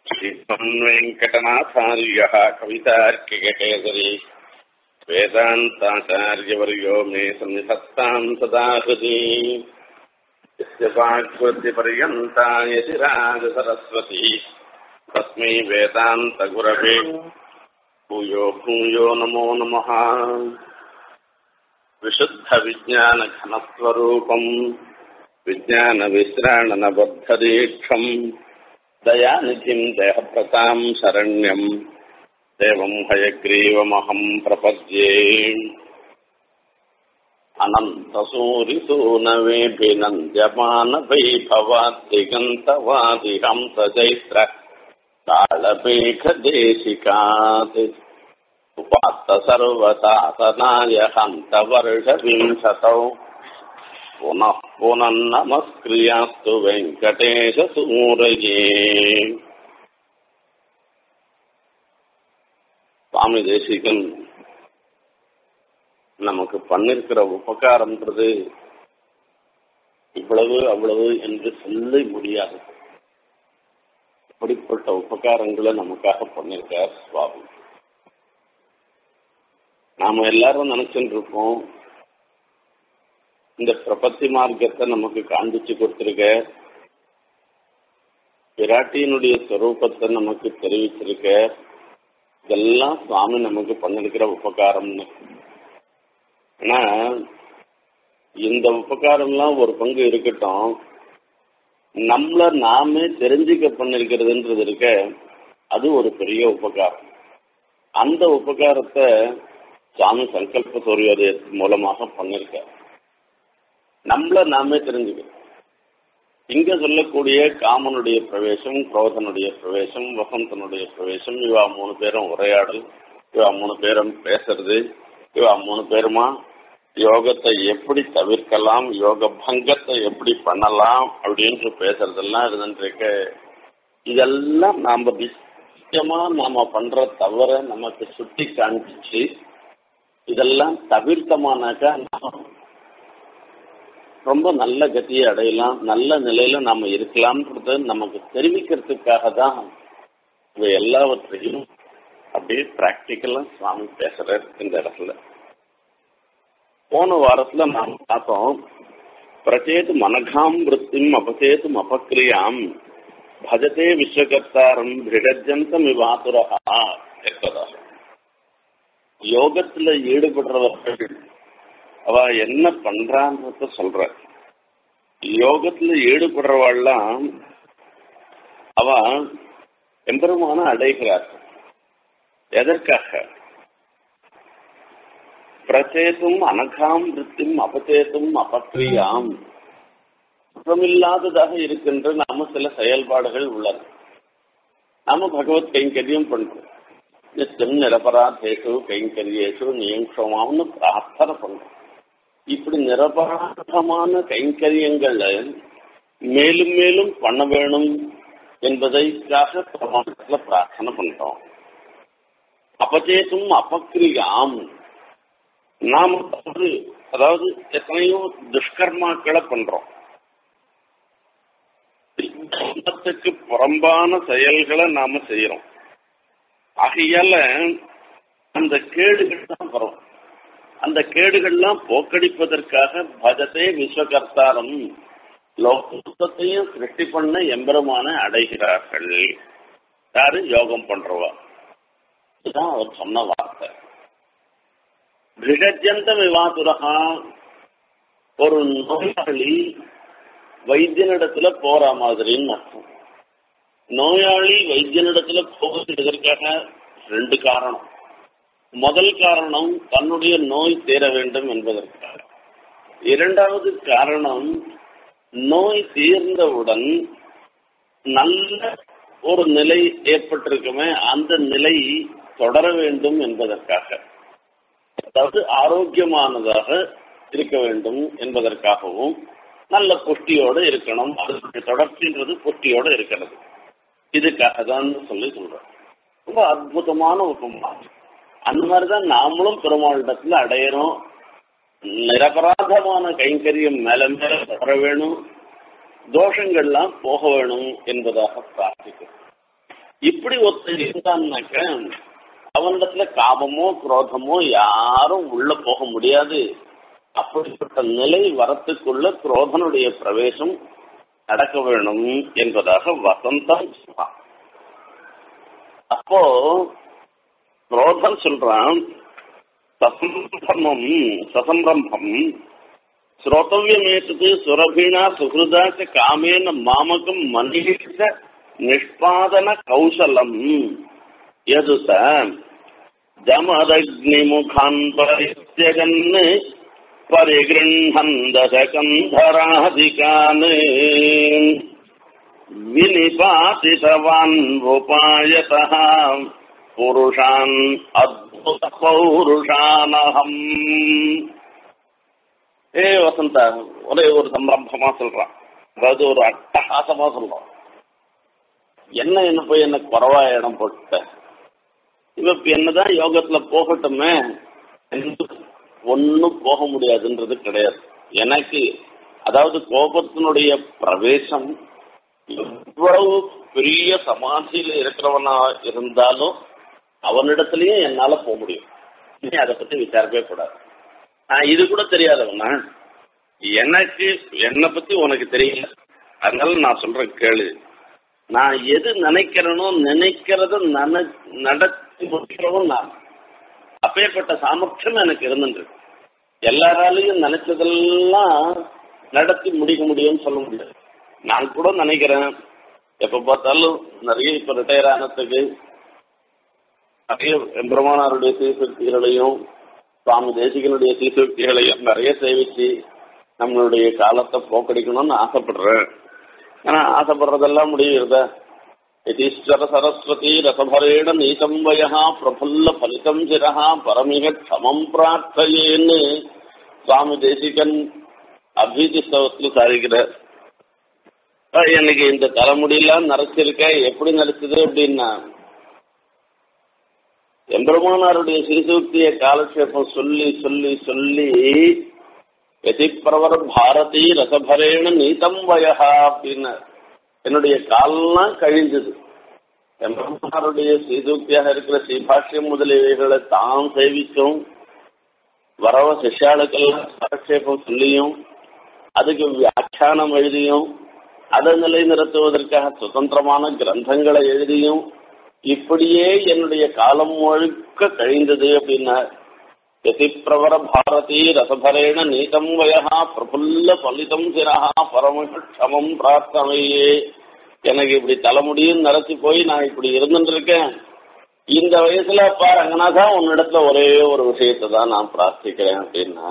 श्रीमन् वेङ्कटनाथार्यः कवितार्किककेसरी वेदान्ताचार्यवर्यो मे सन्निधत्ताम् सदा हृदि यस्य वाक्कृतिपर्यन्ता यतिराजसरस्वती तस्मै वेदान्तगुरवे भूयो भूयो नमो नमः विशुद्धविज्ञानघनस्वरूपम् विज्ञानविश्राणनबद्धदीक्षम् दयानिधिम् देहप्रताम् शरण्यम् देवम् हयग्रीवमहम् प्रपद्ये अनन्तसूरिसूनवेभिनन्द्यमानवैभवाद्दिगन्तवादिहंसचैत्र कालपेखदेशिकात् उपात्त सर्वतातनाय हन्तवर्षविंशतौ पुनः पुनर्नमस्क्रियास्तु வெங்கடேசசூரையே சுவாமி தேசிகன் நமக்கு பண்ணிருக்கிற உபகாரம்ன்றது இவ்வளவு அவ்வளவு என்று சொல்ல முடியாது அப்படிப்பட்ட உபகாரங்களை நமக்காக பண்ணிருக்கார் சுவாமி நாம எல்லாரும் நினைச்சுட்டு இருக்கோம் இந்த பிரபத்தி மார்க்கத்தை நமக்கு காண்பிச்சு கொடுத்திருக்க பிராட்டியினுடைய ஸ்வரூபத்தை நமக்கு தெரிவிச்சிருக்க இதெல்லாம் சுவாமி நமக்கு பண்ணிருக்கிற உபகாரம்னு ஆனா இந்த உபகாரம்லாம் ஒரு பங்கு இருக்கட்டும் நம்மள நாமே தெரிஞ்சுக்க பண்ணிருக்கிறதுன்றது இருக்க அது ஒரு பெரிய உபகாரம் அந்த உபகாரத்தை சுவாமி சங்கல்ப சூரியோதயத்தின் மூலமாக பண்ணிருக்க நம்மள நாமே தெரிஞ்சுக்கணும் இங்க சொல்லக்கூடிய காமனுடைய பிரவேசம் குரோதனுடைய பிரவேசம் வசந்தனுடைய பிரவேசம் இவா மூணு பேரும் உரையாடல் இவா மூணு பேரும் பேசுறது இவா மூணு பேருமா யோகத்தை எப்படி தவிர்க்கலாம் யோக பங்கத்தை எப்படி பண்ணலாம் அப்படின்ட்டு பேசுறதெல்லாம் இருந்துருக்க இதெல்லாம் நாம நிச்சயமா நாம பண்ற தவற நமக்கு சுட்டி காண்பிச்சு இதெல்லாம் தவிர்த்தமானாக்கா ரொம்ப நல்ல கதியை அடையலாம் நல்ல நிலையில நாம இருக்கலாம்ன்றது நமக்கு தெரிவிக்கிறதுக்காக தான் இவை எல்லாவற்றையும் அப்படியே பிராக்டிக்கலா சுவாமி பேசுறாரு இந்த இடத்துல போன வாரத்துல நாம் பார்த்தோம் பிரச்சேது மனகாம் விற்த்திம் அபசேதும் அபக்கிரியாம் பஜதே விஸ்வகர்த்தாரம் திடஜந்தம் இவாதுரகா என்பதாக யோகத்துல ஈடுபடுறவர்கள் அவ என்ன பண்றான்றத சொல்ற யோகத்துல ஈடுபடுறவாள்லாம் அவ எம்பெருமான அடைகிறார் எதற்காக பிரச்சேதும் அனகாம் விற்த்திம் அபச்சேதும் அபக்ரியாம் குற்றமில்லாததாக இருக்கின்ற நாம சில செயல்பாடுகள் உள்ளன நாம பகவத் கைங்கரியம் பண்றோம் நித்தியம் நிரபராதேஷு கைங்கரியேஷு நியங்ஷமாம்னு பிரார்த்தனை பண்றோம் இப்படி நிரபராதமான கைங்கரியங்களை மேலும் மேலும் பண்ண வேணும் என்பதைக்காக பிரமாணத்துல பிரார்த்தனை பண்றோம் அபச்சேதும் அபக்கிரியாம் நாம அதாவது எத்தனையோ துஷ்கர்மாக்களை பண்றோம் தர்மத்துக்கு புறம்பான செயல்களை நாம செய்யறோம் ஆகையால அந்த கேடுகள் தான் வரும் அந்த கேடுகள்லாம் போக்கடிப்பதற்காக பஜத்தை விஸ்வகர்த்தாரம் லோகத்தையும் சிருஷ்டி பண்ண எம்பெருமான அடைகிறார்கள் யாரு யோகம் பண்றவா இதுதான் அவர் சொன்ன வார்த்தை திடஜந்த விவாதுரகா ஒரு நோயாளி வைத்தியனிடத்துல போற மாதிரின்னு அர்த்தம் நோயாளி வைத்தியனிடத்துல போவது எதற்காக ரெண்டு காரணம் முதல் காரணம் தன்னுடைய நோய் தீர வேண்டும் என்பதற்காக இரண்டாவது காரணம் நோய் தீர்ந்தவுடன் நல்ல ஒரு நிலை ஏற்பட்டிருக்குமே அந்த நிலை தொடர வேண்டும் என்பதற்காக அதாவது ஆரோக்கியமானதாக இருக்க வேண்டும் என்பதற்காகவும் நல்ல புஷ்டியோடு இருக்கணும் அதனுடைய தொடர்ச்சின்றது புஷ்டியோடு இருக்கிறது இதுக்காக தான் சொல்லி சொல்றோம் ரொம்ப அற்புதமான ஒரு அந்த மாதிரிதான் நாமளும் பெருமாளிடத்துல அடையறோம் நிரபராதமான கைங்கரியம் மேல மேல தொடர வேணும் தோஷங்கள்லாம் போக வேணும் என்பதாக பிரார்த்திக்கிறோம் இப்படி ஒருத்தர் இருந்தான்னாக்க அவனிடத்துல காமமோ குரோதமோ யாரும் உள்ள போக முடியாது அப்படிப்பட்ட நிலை வரத்துக்குள்ள குரோதனுடைய பிரவேசம் நடக்க வேணும் என்பதாக வசந்தம் சொல்றான் அப்போ குரோதம் சொல்றான் சசம்பிரமம் சசம்பிரம்பம் ஸ்ரோதவியமேத்தது சுரபிணா சுகிருதா ச காமேன மாமகம் மனிஷ நிஷ்பாதன கௌசலம் யதுத ஜமதக்னிமுகான் பரித்யகன் परिगृह्णन् दशकन्धराधिकान् विनिपातितवान् उपायतः पुरुषान् அத்புதபௌருஷானகம் ஏ வசந்தா ஒரே ஒரு சம்பிரம்பமா சொல்றான் அதாவது ஒரு அட்டகாசமா சொல்றான் என்ன என்ன போய் என்ன குறவா இடம் போட்ட இவ இப்ப என்னதான் யோகத்துல போகட்டுமே ஒன்னும் போக முடியாதுன்றது கிடையாது எனக்கு அதாவது கோபத்தினுடைய பிரவேசம் எவ்வளவு பெரிய சமாதியில இருக்கிறவனா இருந்தாலும் அவனிடத்துலயும் என்னால போக முடியும் நீ அதை பத்தி விசாரிக்கவே கூடாது நான் இது கூட தெரியாதவனா எனக்கு என்னை பத்தி உனக்கு தெரியல அதனால நான் சொல்றேன் கேளு நான் எது நினைக்கிறேனோ நினைக்கிறத நன நடத்தி முடிக்கிறவன் நான் அப்பேற்பட்ட சாமர்த்தியம் எனக்கு இருந்துட்டு எல்லாராலையும் நினைச்சதெல்லாம் நடத்தி முடிக்க முடியும்னு சொல்ல முடியாது நான் கூட நினைக்கிறேன் எப்ப பார்த்தாலும் நிறைய இப்ப ரிட்டையர் ஆனதுக்கு நிறைய பிரம்மானாருடைய சீர்திருத்திகளையும் சுவாமி தேசிகனுடைய சீர்திருத்திகளையும் நிறைய சேவிச்சு நம்மளுடைய காலத்தை போக்கடிக்கணும்னு ஆசைப்படுறேன் ஆனா ஆசைப்படுறதெல்லாம் முடியுறதா யதீஸ்வர சரஸ்வதி ரசபரேண நீதம் வயா பிரபுல்ல பலிதம் சிரஹா பரமிக க்ஷமம் பிரார்த்தையேன்னு சுவாமி தேசிகன் அபீதி ஸ்தவத்தில் சாதிக்கிறார் எனக்கு இந்த தலைமுடியெல்லாம் நரைச்சிருக்க எப்படி நரைச்சது அப்படின்னா எம்பெருமானாருடைய சிறுசூக்திய காலக்ஷேபம் சொல்லி சொல்லி சொல்லி எதிப்பிரவர் பாரதி ரசபரேண நீதம் வயஹா அப்படின்னு என்னுடைய கால்லாம் கழிஞ்சது எம்பெருமானாருடைய ஸ்ரீசூக்தியாக இருக்கிற ஸ்ரீபாஷ்யம் முதலியவைகளை தான் சேவிக்கும் வரவ சிஷ்யாளுக்கெல்லாம் காலக்ஷேபம் சொல்லியும் அதுக்கு வியாக்கியானம் எழுதியும் அதை நிலைநிறுத்துவதற்காக சுதந்திரமான கிரந்தங்களை எழுதியும் இப்படியே என்னுடைய காலம் முழுக்க கழிந்தது அப்படின்னா யதிப்பிரவர பாரதி ரசபரேண நீதம் வயா பிரபுல்ல பலிதம் சிரஹா பரமக்ஷமம் பிரார்த்தனையே எனக்கு இப்படி தலைமுடியும் நரைச்சு போய் நான் இப்படி இருந்துட்டு இருக்கேன் இந்த வயசுல அப்பா ரங்கநாதா உன்னிடத்துல ஒரே ஒரு விஷயத்தை தான் நான் பிரார்த்திக்கிறேன் அப்படின்னா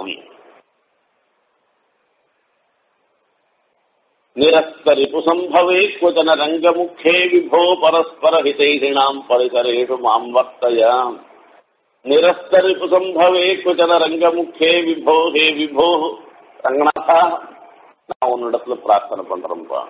निरस्तरिपुसम्भवे क्वचन रङ्गमुखे विभो परस्परहितैषिणाम् परिसरेषु माम् वर्तय निरस्तरिपुसम्भवे क्वचन रङ्गमुखे विभो हे विभो ரங்கநாதா நான் உன்னிடத்துல பிரார்த்தனை பண்றேன்ப்பா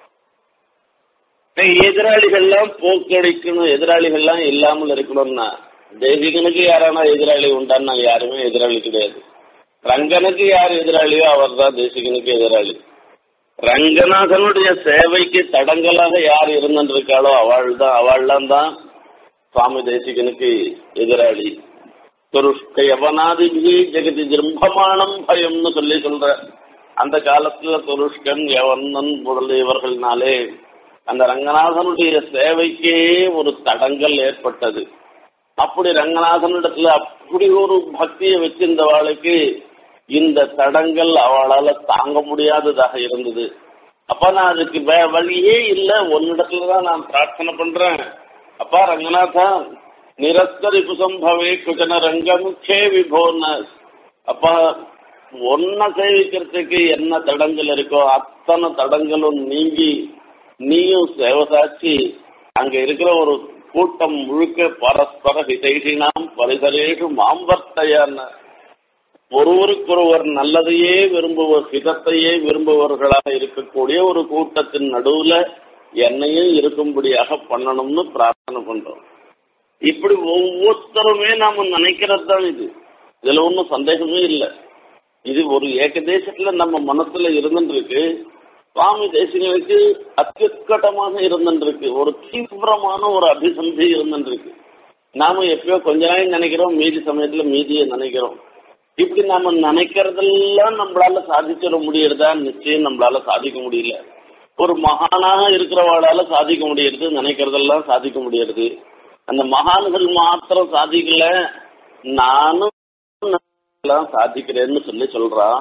எதிராளிகள்லாம் போக்கடிக்கணும் எதிராளிகள்லாம் இல்லாமல் இருக்கணும்னா தேசிகனுக்கு யாரானா எதிராளி உண்டான்னா யாருமே எதிராளி கிடையாது ரங்கனுக்கு யார் எதிராளியோ அவர் தான் தேசிகனுக்கு எதிராளி ரங்கநாதனுடைய சேவைக்கு தடங்கலாக யார் இருந்திருக்காளோ அவள் தான் அவள்லாம் தான் சுவாமி தேசிகனுக்கு எதிராளி துருஷ்ட யவனாதிபி ஜெகதி ஜிம்பமானம் பயம்னு சொல்லி சொல்ற அந்த காலத்துல துருஷ்கன் யவனன் முதலியவர்கள்னாலே அந்த ரங்கநாதனுடைய சேவைக்கே ஒரு தடங்கல் ஏற்பட்டது அப்படி ரங்கநாதனிடத்துல அப்படி ஒரு பக்தியை வச்சிருந்தவாளுக்கு இந்த தடங்கள் அவளால தாங்க முடியாததாக இருந்தது அப்ப நான் அதுக்கு வே- வழியே இல்லை உன்னிடத்துல தான் நான் பிரார்த்தனை பண்றேன் அப்பா ரங்கநாதா நிரஸ்தரிப்பு சம்பவே குஜன ரங்கமுக்கே விபோன அப்பா ஒன்ன சேவிக்கிறதுக்கு என்ன தடங்கள் இருக்கோ அத்தனை தடங்களும் நீங்கி நீயும் சேவசாட்சி அங்க இருக்கிற ஒரு கூட்டம் முழுக்க பரஸ்பர ஹிதைஷினாம் பரிசரேஷு மாம்பர்த்தையான ஒருவருக்கொருவர் நல்லதையே விரும்புவர் ஹிதத்தையே விரும்புவர்களாக இருக்கக்கூடிய ஒரு கூட்டத்தின் நடுவுல என்னையும் இருக்கும்படியாக பண்ணணும்னு பிரார்த்தனை பண்றோம் இப்படி ஒவ்வொருத்தருமே நாம நினைக்கிறது தான் இது இதுல ஒன்றும் சந்தேகமே இல்லை இது ஒரு ஏகதேசத்துல நம்ம மனசுல இருந்துட்டு இருக்கு சுவாமி தேசிகனுக்கு அத்தியுட்கட்டமாக இருந்துருக்கு ஒரு தீவிரமான ஒரு அபிசந்தி இருந்துருக்கு நாம எப்பயோ கொஞ்ச நாள் நினைக்கிறோம் மீதி சமயத்துல மீதியை நினைக்கிறோம் இப்படி நாம நினைக்கிறதெல்லாம் நம்மளால சாதிச்சிட முடியறதா நிச்சயம் நம்மளால சாதிக்க முடியல ஒரு மகானாக இருக்கிறவாளால சாதிக்க முடியறது நினைக்கிறதெல்லாம் சாதிக்க முடியறது அந்த மகான்கள் மாத்திரம் சாதிக்கல நானும் எல்லாம் சாதிக்கிறேன்னு சொல்லி சொல்றான்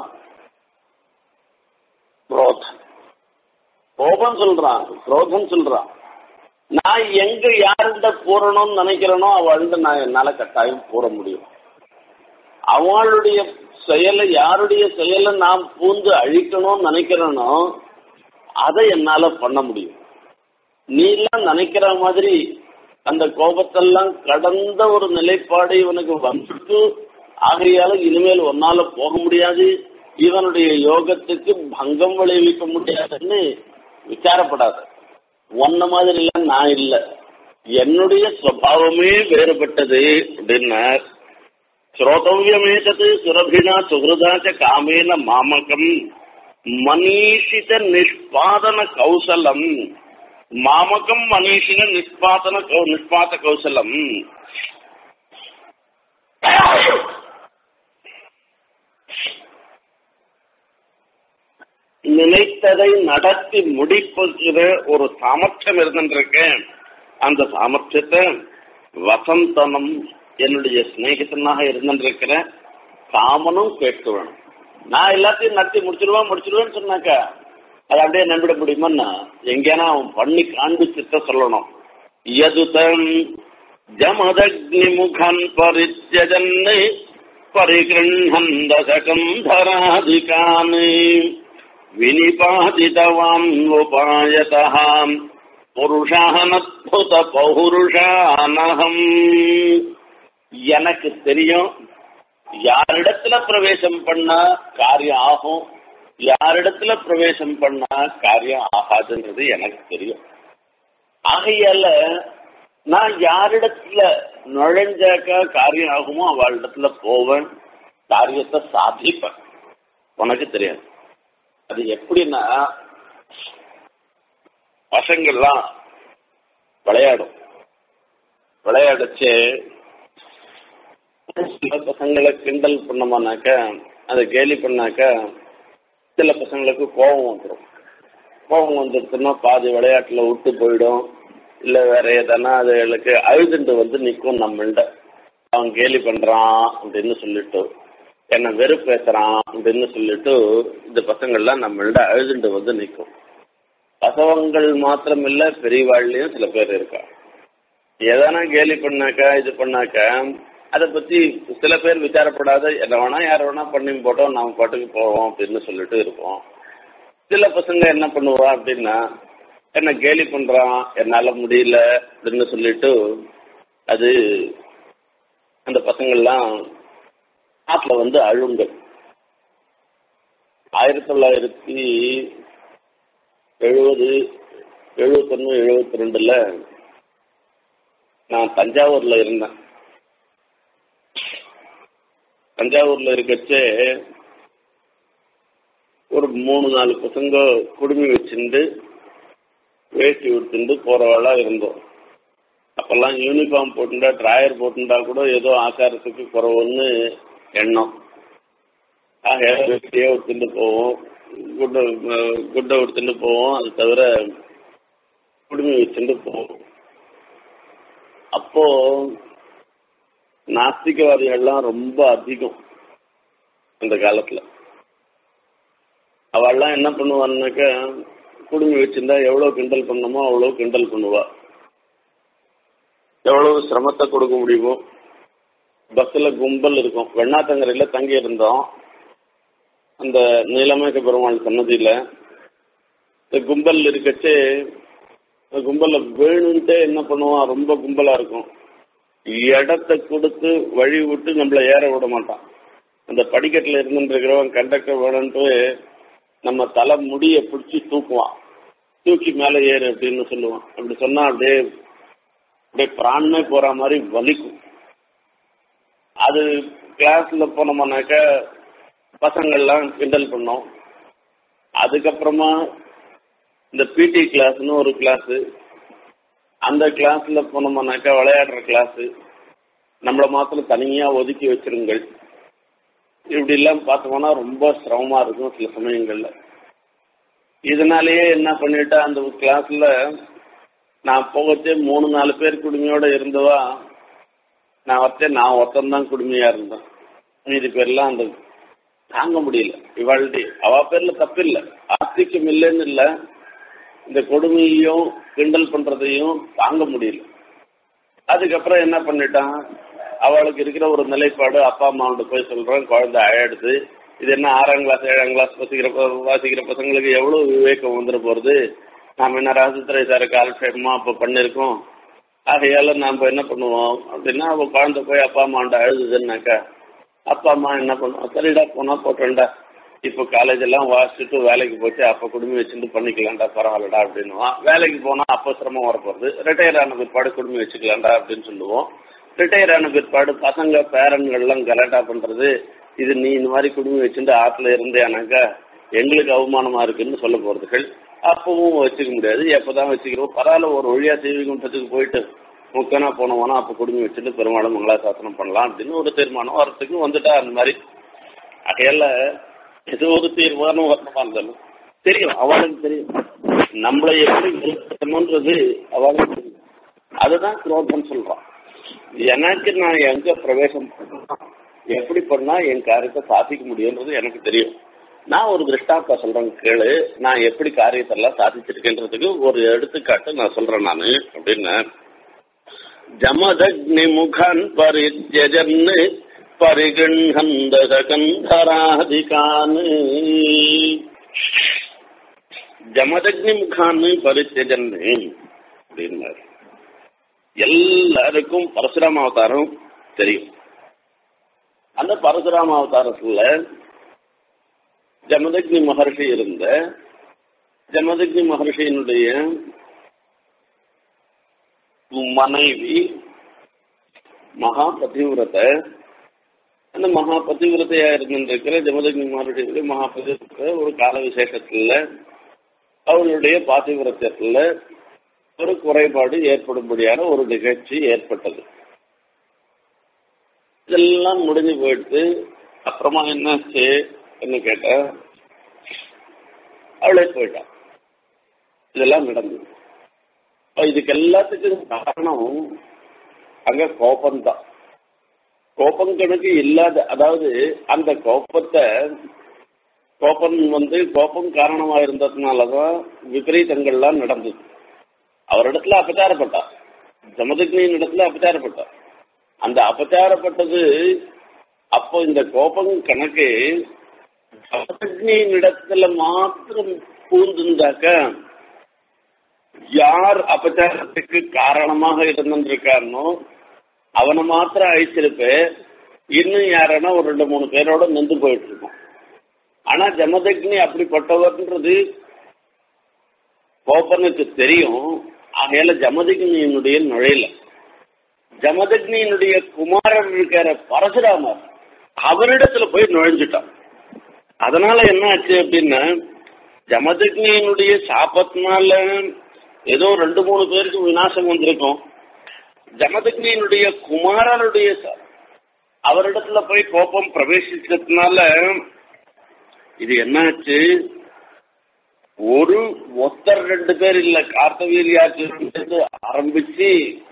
குரோதம் கோபம் சொல்றான் குரோதம் சொல்றான் நான் எங்க யாருண்ட பூரணும்னு நினைக்கிறேனோ அவள்கிட்ட நான் என்னால கட்டாயம் கூற முடியும் அவளுடைய செயலை யாருடைய செயலை நான் பூந்து அழிக்கணும்னு நினைக்கிறேனோ அதை என்னால பண்ண முடியும் நீ எல்லாம் நினைக்கிற மாதிரி அந்த கோபத்தெல்லாம் கடந்த ஒரு நிலைப்பாடு இவனுக்கு வந்துட்டு ஆகையால இனிமேல் ஒன்னால போக முடியாது இவனுடைய யோகத்துக்கு பங்கம் விளைவிக்க முடியாதுன்னு விசாரப்படாத ஒன்ன மாதிரி எல்லாம் நான் இல்லை என்னுடைய சுவாவமே வேறுபட்டது அப்படின்னார் ஸ்ரோதவியமேதது சுரபினா சுகிருதா ச காமேன மாமகம் மனீஷித நிஷ்பாதன கௌசலம் மாமகம் மனீஷின நிஷ்பாதன கௌ- நிஷ்பாத கௌசலம் நினைத்ததை நடத்தி முடிப்புகிற ஒரு சாமர்த்தியம் இருந்துருக்கு அந்த சாமர்த்தியத்தை வசந்தனம் என்னுடைய சிநேகிதனாக இருந்துருக்கிற காமனும் கேட்க வேணும் நான் எல்லாத்தையும் நடத்தி முடிச்சிருவேன் முடிச்சிருவேன்னு சொன்னாக்கா அதை அப்படியே நம்பிட முடியுமான்னா எங்கேனா அவன் பண்ணி காண்பிச்சுட்ட சொல்லணும் யதுதம் ஜமதக்னி முகன் பரித்யஜன் பரிகிருண்ணன் தசகம் தராதிகான் வினிபாதிதவான் உபாயதः புருஷானத்புத பௌருஷானகம் எனக்கு தெரியும் யாரிடத்துல பிரவேசம் பண்ணா காரியம் ஆகும் யாரிடத்துல பிரவேசம் பண்ணா காரியம் ஆகாதுன்றது எனக்கு தெரியும் ஆகையால நான் யாரிடத்துல நுழைஞ்சாக்கா காரியம் ஆகுமோ அவளிடத்துல போவேன் காரியத்தை சாதிப்பேன் உனக்கு தெரியாது அது எப்படின்னா பசங்கள்லாம் விளையாடும் விளையாடச்சு சில பசங்களை கிண்டல் பண்ணோம்னாக்க அதை கேலி பண்ணாக்க சில பசங்களுக்கு கோபம் வந்துடும் கோபம் வந்துடுச்சுன்னா பாதி விளையாட்டில் விட்டு போயிடும் இல்லை வேற எதனா அதுகளுக்கு அழுதுண்டு வந்து நிற்கும் நம்மள்ட அவன் கேலி பண்ணுறான் அப்படின்னு சொல்லிட்டு என்னை வெறுப்பேத்துறான் அப்படின்னு சொல்லிட்டு இந்த பசங்கள்லாம் நம்மள்ட அழுதுண்டு வந்து நிற்கும் பசவங்கள் மாத்திரம் இல்ல பெரியவாழ்லையும் சில பேர் இருக்கா எதனா கேலி பண்ணாக்கா இது பண்ணாக்கா அதை பத்தி சில பேர் விசாரப்படாத என்ன வேணா யார் வேணா பண்ணி போட்டோம் நாம பாட்டுக்கு போவோம் அப்படின்னு சொல்லிட்டு இருப்போம் சில பசங்க என்ன பண்ணுவா அப்படின்னா என்ன கேலி பண்றான் என்னால முடியல அப்படின்னு சொல்லிட்டு அது அந்த பசங்கள்லாம் நாட்டில் வந்து அழுங்கள் ஆயிரத்தி தொள்ளாயிரத்தி எழுபது எழுபத்தொன்று எழுபத்தி ரெண்டில் நான் தஞ்சாவூரில் இருந்தேன் தஞ்சாவூரில் இருக்கச்சே ஒரு மூணு நாலு பசங்க குடுமி வச்சுட்டு வேஷ்டி உடுத்துட்டு போகிறவாளாக இருந்தோம் அப்போல்லாம் யூனிஃபார்ம் போட்டுண்டா ட்ராயர் போட்டுண்டா கூட ஏதோ ஆச்சாரத்துக்கு குறவுன்னு எண்ணம் ஆக வேஷ்டியே உடுத்துட்டு போவோம் குட்டை குட்டை உடுத்துட்டு போவோம் அது தவிர குடுமி வச்சுட்டு போவோம் அப்போ நாஸ்திகவாதிகள்லாம் ரொம்ப அதிகம் அந்த காலத்துல அவள்லாம் என்ன பண்ணுவான்னாக்கா குடுமி வச்சிருந்தா எவ்வளவு கிண்டல் பண்ணணுமோ அவ்வளவு கிண்டல் பண்ணுவா எவ்வளவு சிரமத்தை கொடுக்க முடியுமோ பஸ்ல கும்பல் இருக்கும் வெண்ணாத்தங்கரையில தங்கி இருந்தோம் அந்த நீலமேக பெருமாள் சன்னதியில இந்த கும்பல் இருக்கச்சே இந்த கும்பல்ல வேணும்ட்டே என்ன பண்ணுவான் ரொம்ப கும்பலா இருக்கும் இடத்த கொடுத்து வழி விட்டு நம்மளை ஏற விட மாட்டான் அந்த படிக்கட்டில் இருந்துட்டு இருக்கிறவன் கண்டக்டர் வேணும்ட்டு நம்ம தலை முடியை பிடிச்சி தூக்குவான் தூக்கி மேலே ஏறு அப்படின்னு சொல்லுவான் அப்படி சொன்னா அப்படியே அப்படியே பிராணமே போற மாதிரி வலிக்கும் அது கிளாஸ்ல போனோம்னாக்க பசங்கள்லாம் கிண்டல் பண்ணோம் அதுக்கப்புறமா இந்த பிடி கிளாஸ்னு ஒரு கிளாஸு அந்த கிளாஸ்ல போனோம்னாக்கா விளையாடுற கிளாஸு நம்மளை மாத்திரம் தனியா ஒதுக்கி வச்சிருங்கள் இப்படி எல்லாம் பார்த்தோம்னா ரொம்ப சிரமமா இருக்கும் சில சமயங்கள்ல இதனாலேயே என்ன பண்ணிட்டா அந்த கிளாஸ்ல நான் போகச்சே மூணு நாலு பேர் குடுமையோட இருந்தவா நான் வச்சே நான் ஒருத்தன் குடுமையா இருந்தேன் மீதி பேர்லாம் அந்த தாங்க முடியல இவாழ்டி அவ பேர்ல தப்பில்லை ஆஸ்திக்கம் இல்லைன்னு இல்லை இந்த கொடுமையையும் கிண்டல் பண்றதையும் தாங்க முடியல அதுக்கப்புறம் என்ன பண்ணிட்டான் அவளுக்கு இருக்கிற ஒரு நிலைப்பாடு அப்பா அம்மாவோட போய் சொல்றேன் குழந்தை அழடுது இது என்ன ஆறாம் கிளாஸ் ஏழாம் கிளாஸ் வாசிக்கிற வாசிக்கிற பசங்களுக்கு எவ்வளவு விவேகம் வந்துட போறது நாம என்ன ராசத்துறை சார் காலக்ஷேபமா அப்ப பண்ணிருக்கோம் ஆகையால நாம என்ன பண்ணுவோம் அப்படின்னா அவ குழந்தை போய் அப்பா அம்மாண்ட அழுதுதுன்னாக்கா அப்பா அம்மா என்ன பண்ணுவோம் சரிடா போனா போட்டோம்டா இப்போ காலேஜ் எல்லாம் வாசிச்சுட்டு வேலைக்கு போச்சு அப்போ குடும்பம் வச்சுட்டு பண்ணிக்கலாம்டா பரவாயில்லடா அப்படின்னுவான் வேலைக்கு போனா அப்போ சிரமம் வரப்போகுது ரிட்டையர் ஆன பிற்பாடு குடும்பம் வச்சுக்கலாம்டா அப்படின்னு சொல்லுவோம் ரிட்டையர் ஆன பிற்பாடு பசங்க பேரன்கள்லாம் கலாட்டா பண்றது இது நீ இந்த மாதிரி குடும்பம் வச்சுட்டு ஆற்றுல இருந்தேனாக்கா எங்களுக்கு அவமானமா இருக்குன்னு சொல்ல போறதுகள் அப்பவும் வச்சுக்க முடியாது எப்பதான் வச்சுக்கிறோம் பரவாயில்ல ஒரு வழியா தெய்வீகத்துக்கு போயிட்டு முக்கனா போனோம்னா அப்போ குடும்பம் வச்சுட்டு பெருமாளும் மங்களாசாசனம் பண்ணலாம் அப்படின்னு ஒரு தீர்மானம் வரத்துக்கு வந்துட்டா அந்த மாதிரி அதையெல்லாம் ஏதோ ஒரு தீர்மானம் வரணுமா இருந்தாலும் தெரியும் அவளுக்கு தெரியும் நம்மளை எப்படி வெளிப்படுத்தணுன்றது அவளுக்கு தெரியும் அதுதான் குரோதம் சொல்றான் எனக்கு நான் எங்க பிரவேசம் பண்ணணும் எப்படி பண்ணா என் காரியத்தை சாதிக்க முடியுன்றது எனக்கு தெரியும் நான் ஒரு திருஷ்டாந்தம் சொல்றேன் கேளு நான் எப்படி காரியத்தை எல்லாம் சாதிச்சிருக்கேன்றதுக்கு ஒரு எடுத்துக்காட்டு நான் சொல்றேன் நான் அப்படின்னு ஜமதக்னி முகன் பரித்யஜன் பரிகண்ஹந்தகந்தராதிகான் ஜமதக்னி முகான்னு பரித்தஜன் அப்படின்னாரு எல்லாருக்கும் பரசுராம அவதாரம் தெரியும் அந்த பரசுராம அவதாரத்துல ஜமதக்னி மகர்ஷி இருந்த ஜமதக்னி மகர்ஷியினுடைய மனைவி மகா பதிவிரத்தை அந்த மகா பதிவிரத்தையா இருந்திருக்கிற ஜமதக்னி மகர்ஷியுடைய மகா பதிவிரத்தை ஒரு கால விசேஷத்துல அவர்களுடைய பாதிவிரத்தியத்துல ஒரு குறைபாடு ஏற்படும்படியான ஒரு நிகழ்ச்சி ஏற்பட்டது இதெல்லாம் முடிஞ்சு போயிடுத்து அப்புறமா என்னாச்சு என்ன கேட்ட அவளே போயிட்டான் இதெல்லாம் நடந்தது இதுக்கு எல்லாத்துக்கும் காரணம் அங்க கோபம்தான் கோபம் கணக்கு இல்லாத அதாவது அந்த கோபத்தை கோபம் வந்து கோபம் காரணமா இருந்ததுனாலதான் விபரீதங்கள்லாம் நடந்தது அவரிடத்துல அபச்சாரப்பட்டார் ஜமதக்னியின் இடத்துல அபச்சாரப்பட்டார் அந்த அபச்சாரப்பட்டது அப்போ இந்த கோபம் கணக்கு ஜமதக்னியின் இடத்துல மாத்திரம் பூந்திருந்தாக்க யார் அபச்சாரத்துக்கு காரணமாக இருந்திருக்காருனோ அவனை மாத்திரம் அழிச்சிருப்பே இன்னும் யாரனா ஒரு ரெண்டு மூணு பேரோட நின்று போயிட்டு இருக்கோம் ஆனா ஜமதக்னி அப்படிப்பட்டவர்ன்றது கோபனுக்கு தெரியும் ஆகையால ஜமதக்னியினுடைய நுழையில ஜமதக்னியினுடைய குமாரர் இருக்கிற பரசுராமர் அவரிடத்துல போய் நுழைஞ்சிட்டான் அதனால என்ன ஆச்சு அப்படின்னா ஜமதக்னியினுடைய சாபத்தினால ஏதோ ரெண்டு மூணு பேருக்கு விநாசம் வந்திருக்கும் ஜமதக்னியினுடைய குமாரனுடைய அவரிடத்துல போய் கோபம் பிரவேசிச்சதுனால இது என்னாச்சு ஒரு ஒத்தர் ரெண்டு பேர் இல்ல கார்த்தவீரியாச்சிலிருந்து ஆரம்பிச்சு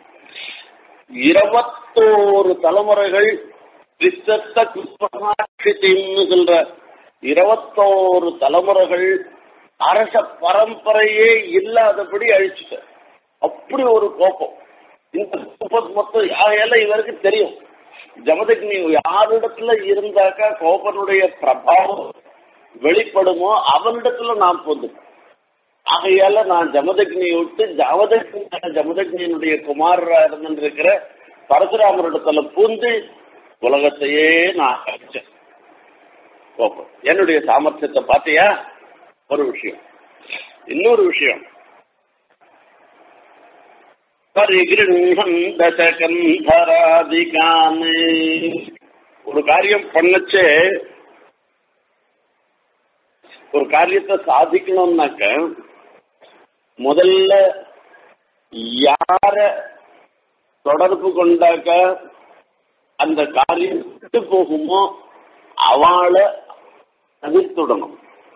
இருபத்தோரு தலைமுறைகள் கிறிஸ்தத்த கிறிஸ்தமாட்சின்னு சொல்ற இருபத்தோரு தலைமுறைகள் அரச பரம்பரையே இல்லாதபடி அழிச்சுட்ட அப்படி ஒரு கோபம் இந்த கோபம் மொத்தம் யாரையெல்லாம் இவருக்கு தெரியும் ஜமதக்னி யாரிடத்துல இருந்தாக்கா கோபனுடைய பிரபாவம் வெளிப்படுமோ அவனிடத்துல நான் பொந்து ஆகையால நான் ஜமதக்னியை விட்டு ஜமதக்னி ஜமதக்னியினுடைய குமாரரா இருந்திருக்கிற பரசுராமரிடத்துல பூந்து உலகத்தையே நான் அழிச்சேன் கோபம் என்னுடைய சாமர்த்தியத்தை பார்த்தியா ஒரு விஷயம் இன்னொரு விஷயம் பரிகிருந்தராதிகானே ஒரு காரியம் பண்ணச்சே ஒரு காரியத்தை சாதிக்கணும்னாக்க முதல்ல யார தொடர்பு கொண்டாக்க அந்த காரியம் விட்டு போகுமோ அவளை தவிர்த்துடணும்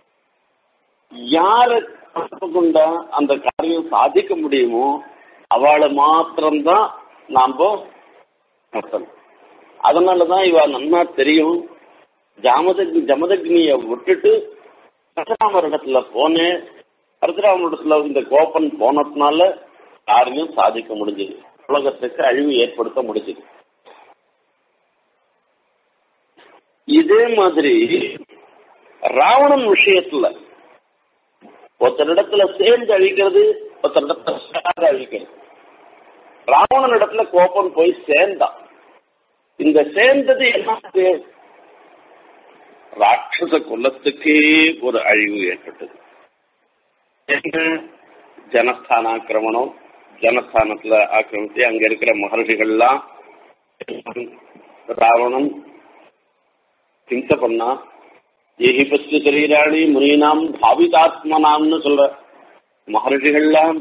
யார தொடர்பு கொண்டா அந்த காரியம் சாதிக்க முடியுமோ அவளை மாத்திரம்தான் நாம நடத்தணும் அதனாலதான் இவ நன்னா தெரியும் ஜாமதக் ஜமதக்னிய விட்டுட்டு பரசுராமரிடத்துல போனேன் பரசுராமரிடத்துல இந்த கோபன் போனதுனால காரியம் சாதிக்க முடிஞ்சது உலகத்துக்கு அழிவு ஏற்படுத்த முடிஞ்சது இதே மாதிரி ராவணன் விஷயத்துல ஒருத்தரிடத்துல சேர்ந்து அழிக்கிறது ஒருத்தரிடத்துல சேர்ந்து அழிக்கிறது ராவணன் இடத்துல கோபம் போய் சேர்ந்தான் இந்த சேர்ந்தது என்ன ராட்சச குலத்துக்கே ஒரு அழிவு ஏற்பட்டது என்ன ஜனஸ்தானாக்கிரமணம் ஜனஸ்தானத்துல ஆக்கிரமித்து அங்க இருக்கிற மகர்ஷிகள்லாம் ராவணன் ஹிம்சை பண்ணா ஏஹி பஸ்து சரீராணி முனீனாம் பாவிதாத்மனாம்னு சொல்ற மகர்ஷிகள்லாம்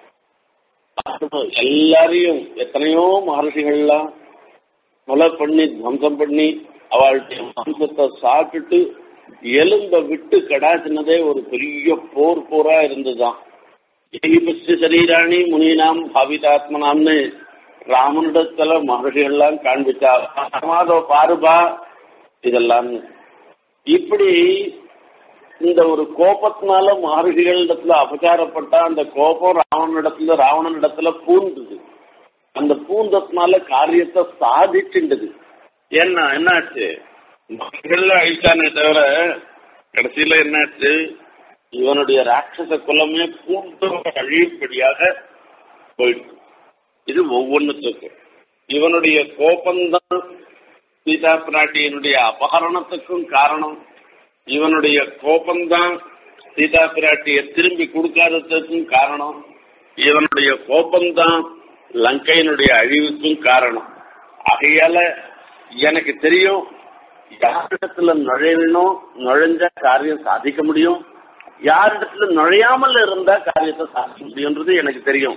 எல்லாரையும் எத்தனையோ மகர்ஷிகள்லாம் கொலை பண்ணி துவம்சம் பண்ணி அவளுடைய மாம்சத்தை சாப்பிட்டுட்டு எலும்ப விட்டு கடாச்சினதே ஒரு பெரிய போர் போரா இருந்துதான் ஏகிபஸ்து சரீராணி முனினாம் பாவிதாத்மனாம்னு ராமனிடத்துல மகர்ஷிகள்லாம் காண்பிச்சா மாதோ பாருபா இதெல்லாம் இப்படி இந்த ஒரு கோபத்தினால மகர்ஷிகளிடத்துல அபச்சாரப்பட்டா அந்த கோபம் ராவணனிடத்துல ராவணனிடத்துல பூந்தது அந்த பூந்தத்தினால காரியத்தை சாதிச்சுண்டது ஏன்னா என்னாச்சு மகள்ல அழிச்சானே தவிர கடைசியில என்னாச்சு இவனுடைய ராட்சச குலமே பூண்டு அழியும்படியாக போயிடுச்சு இது ஒவ்வொன்றுத்துக்கு இவனுடைய கோபம்தான் சீதா பிராட்டியினுடைய அபகரணத்துக்கும் காரணம் இவனுடைய கோபம்தான் சீதா பிராட்டியை திரும்பி கொடுக்காததுக்கும் காரணம் இவனுடைய கோபம்தான் லங்கையினுடைய அழிவுக்கும் காரணம் ஆகையால எனக்கு தெரியும் யாரிடத்துல நுழையணும் நுழைஞ்சா காரியம் சாதிக்க முடியும் யாரிடத்துல நுழையாமல் இருந்தா காரியத்தை சாதிக்க முடியும்ன்றது எனக்கு தெரியும்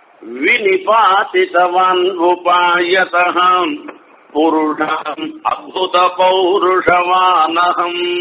வினிபாதிதவான் உபாயதம் புருஷம் அத்புத பௌருஷவானகம்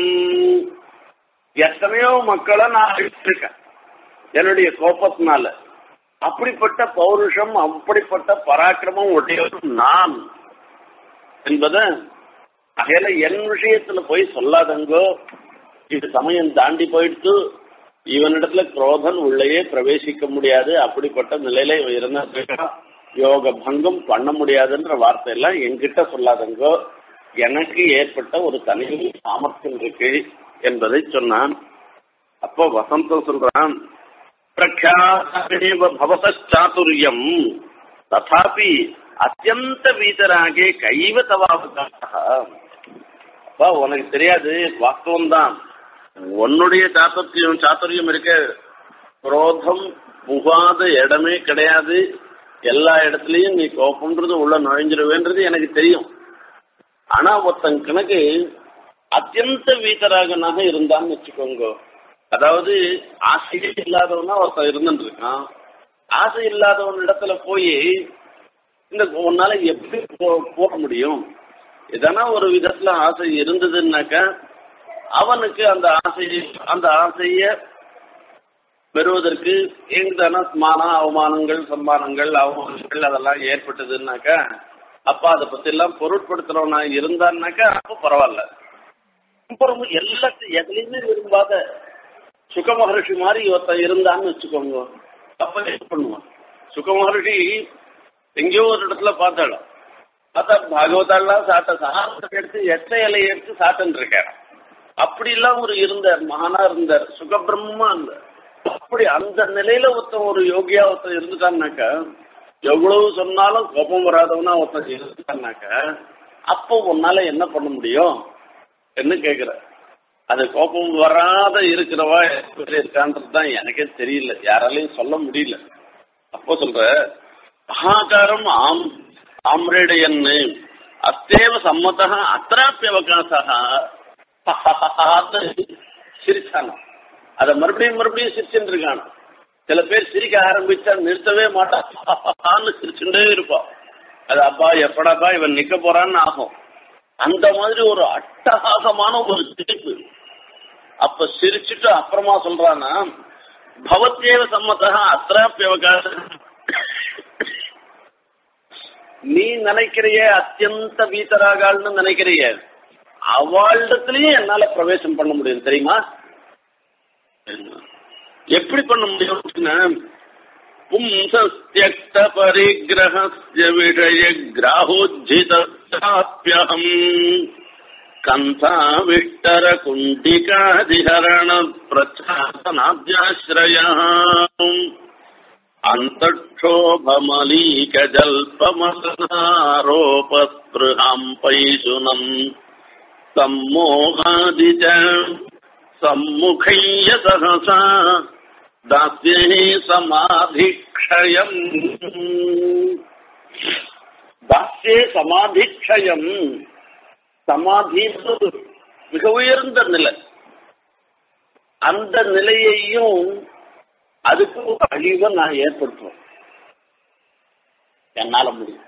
எத்தனையோ மக்களை நான் அழிச்சிருக்கேன் என்னுடைய கோபத்தினால அப்படிப்பட்ட பௌருஷம் அப்படிப்பட்ட பராக்கிரமம் உடையவன் நான் என்பதை அகையில என் விஷயத்துல போய் சொல்லாதங்கோ இது சமயம் தாண்டி போயிடுத்து இவனிடத்துல குரோதன் உள்ளேயே பிரவேசிக்க முடியாது அப்படிப்பட்ட நிலையில இவன் இருந்தா யோக பங்கம் பண்ண முடியாதுன்ற வார்த்தையெல்லாம் என்கிட்ட சொல்லாதங்கோ எனக்கு ஏற்பட்ட ஒரு தனி சாமர்த்தியம் இருக்கு என்பதை சொன்னான் அப்போ வசந்தம் சொல்றான் பிரக்யாசமேவ பவசாத்துரியம் ததாபி அத்தியந்த வீதராகே கைவ தவாவதாக அப்பா உனக்கு தெரியாது வாஸ்தவம் தான் உன்னுடைய சாத்துரியம் சாத்துரியம் இருக்க குரோதம் புகாத இடமே கிடையாது எல்லா இடத்துலயும் நீ கோபம்ன்றது உள்ள நுழைஞ்சிருவேன்றது எனக்கு தெரியும் ஆனா ஒருத்தன் கணக்கு அத்தியந்த வீதராகனாக இருந்தான்னு வச்சுக்கோங்க அதாவது ஆசையே இல்லாதவனா ஒருத்தன் இருந்துட்டு இருக்கான் ஆசை இல்லாதவன் இடத்துல போய் இந்த உன்னால எப்படி போக முடியும் எதனா ஒரு விதத்துல ஆசை இருந்ததுன்னாக்கா அவனுக்கு அந்த ஆசையை அந்த ஆசைய பெறுவதற்கு எங்கதான ஸ்மானம் அவமானங்கள் சம்மானங்கள் அவமானங்கள் அதெல்லாம் ஏற்பட்டதுன்னாக்கா அப்ப அதை பத்தி எல்லாம் பொருட்படுத்துறவனா இருந்தான்னாக்கா அப்ப பரவாயில்ல அப்புறம் எல்லாத்தையும் எதுலையுமே விரும்பாத சுக மகர்ஷி மாதிரி ஒருத்தன் இருந்தான்னு வச்சுக்கோங்க அப்ப என்ன பண்ணுவான் சுக மகர்ஷி எங்கேயோ ஒரு இடத்துல பார்த்தாலும் பார்த்தா பாகவதாலாம் சாட்ட சாதத்தை எடுத்து எச்ச இலையை எடுத்து சாப்பிட்டு இருக்காரு அப்படிலாம் ஒரு இருந்தார் மகானா இருந்தார் சுகபிரம்மா இருந்தார் அப்படி அந்த நிலையில ஒருத்தன் ஒரு யோகியா ஒருத்தன் இருந்துட்டான்னாக்கா எவ்வளவு சொன்னாலும் கோபம் வராதவனா ஒருத்தன் இருந்துட்டான்னாக்கா அப்போ உன்னால என்ன பண்ண முடியும் என்ன கேக்குற அது கோபம் வராத இருக்கிறவா எப்படி இருக்கான்றது தான் எனக்கே தெரியல யாராலையும் சொல்ல முடியல அப்போ சொல்ற மகாகாரம் ஆம் ஆம்ரேடையன்னு அத்தேவ சம்மதா அத்திராப்பிய அவகாசா சிரிச்சானா அத மறுபடியும் மறுபடியும் சிரிச்சுட்டு இருக்கான் சில பேர் சிரிக்க ஆரம்பிச்சா நிறுத்தவே மாட்டான்னு சிரிச்சுட்டே இருப்பான் அது அப்பா எப்படாப்பா இவன் நிக்க போறான்னு ஆகும் அந்த மாதிரி ஒரு அட்டகாசமான ஒரு சிரிப்பு அப்ப சிரிச்சுட்டு அப்புறமா சொல்றானா பவத்தேவ சம்மதா அத்திராப்பியவகாச நீ நினைக்கிறிய அத்தியந்த வீத்தராகாள்னு நினைக்கிறிய அவளிடத்திலயும் என்னால பிரவேசம் பண்ண முடியும் தெரியுமா எப்படி பண்ண முடியும் பும்சஸ்தியக்த பரிகிரகஸ்ய விஷய கிராஹோஜிதாப்யகம் கந்தாவிஷ்டர குண்டிகாதிஹரண பிரச்சாசனாத்யாஸ்ரயம் अन्तक्षोभमलीकजल्पमसनारोपस्पृहाम् पैशुनम् सम्मोहादि च सम्मुखय्य सहसा दास्ये समाधिक्षयम् தாஸ்யே சமாதிக்ஷயம் சமாதி மிக உயர்ந்த நிலை அந்த நிலையையும் அதுக்கு ஒரு அழிவை நான் ஏற்படுத்துவேன் என்னால முடியும்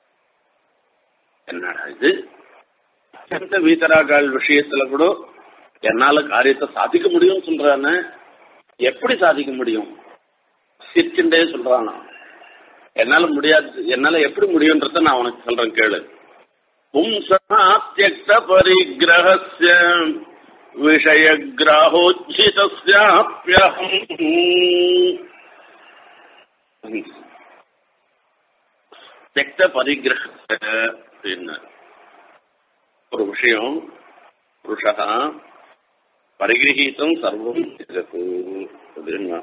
என்னடா இது அத்தியந்த வீத்தராகால் விஷயத்துல கூட என்னால காரியத்தை சாதிக்க முடியும்னு சொல்றானே எப்படி சாதிக்க முடியும் சிரிச்சுட்டே சொல்றானா என்னால முடியாது என்னால எப்படி முடியும்ன்றத நான் உனக்கு சொல்றேன் கேளு பும்சாத்தியக்த பரிகிரகஸ்ய விஷயகிராஹோச்சிதஸ்யாப்யகம் தியக்த பரிகிரக அப்படின்னு ஒரு விஷயம் புருஷா பரிகிரகீதம் சர்வம் ஜெகத்து அப்படின்னா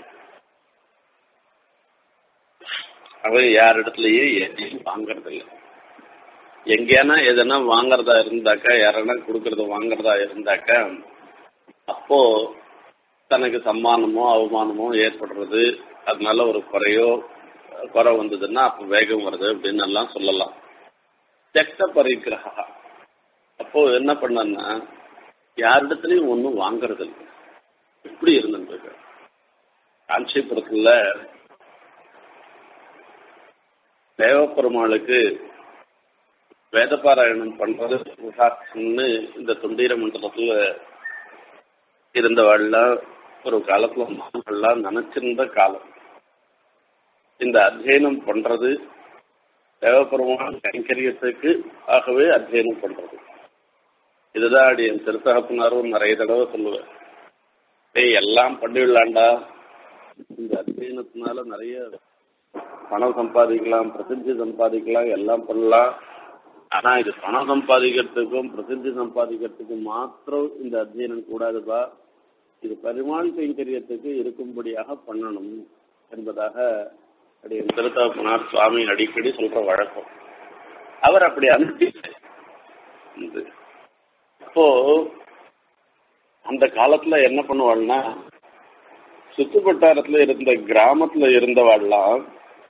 அவன் யாரிடத்துலயே எதையும் வாங்கறதில்லை எங்கேனா எதனா வாங்கறதா இருந்தாக்கா யாரனா கொடுக்கறத வாங்கறதா இருந்தாக்கா அப்போ தனக்கு சம்மானமோ அவமானமோ ஏற்படுறது அதனால ஒரு குறையோ குறை வந்ததுன்னா அப்போ வேகம் வருது அப்படின்னு எல்லாம் சொல்லலாம் தெக்த பரிகிரகா அப்போ என்ன பண்ணன்னா யாரிடத்துலையும் ஒன்றும் வாங்கறது இல்லை இப்படி இருந்துருக்கு காஞ்சிபுரத்தில் தேவப்பெருமாளுக்கு வேதபாராயணம் பண்றது உஷாக்ஷன்னு இந்த தொண்டீர மண்டலத்துல இருந்தவாள்லாம் ஒரு காலத்துல மகன்கள்லாம் நினைச்சிருந்த காலம் இந்த அத்தியனம் பண்றது தேவப்பெருமாள் கைங்கரியத்துக்கு ஆகவே அத்தியனம் பண்றது இதுதான் அடி என் திருத்தகப்பனாரும் நிறைய தடவை சொல்லுவேன் ஏய் எல்லாம் பண்ணிவிடலாண்டா இந்த அத்தியனத்தினால நிறைய பணம் சம்பாதிக்கலாம் பிரசித்தி சம்பாதிக்கலாம் எல்லாம் பண்ணலாம் ஆனா இது பணம் சம்பாதிக்கிறதுக்கும் பிரசித்தி சம்பாதிக்கிறதுக்கும் மாத்திரம் இந்த அத்தியனம் கூடாதுப்பா இது பெருமாள் கைங்கரியத்துக்கு இருக்கும்படியாக பண்ணணும் என்பதாக அப்படி திருத்தகப்பனார் சுவாமி அடிக்கடி சொல்ற வழக்கம் அவர் அப்படி அனுப்பி அப்போ அந்த காலத்துல என்ன பண்ணுவாள்னா சுத்து வட்டாரத்துல இருந்த கிராமத்துல இருந்தவாள்லாம்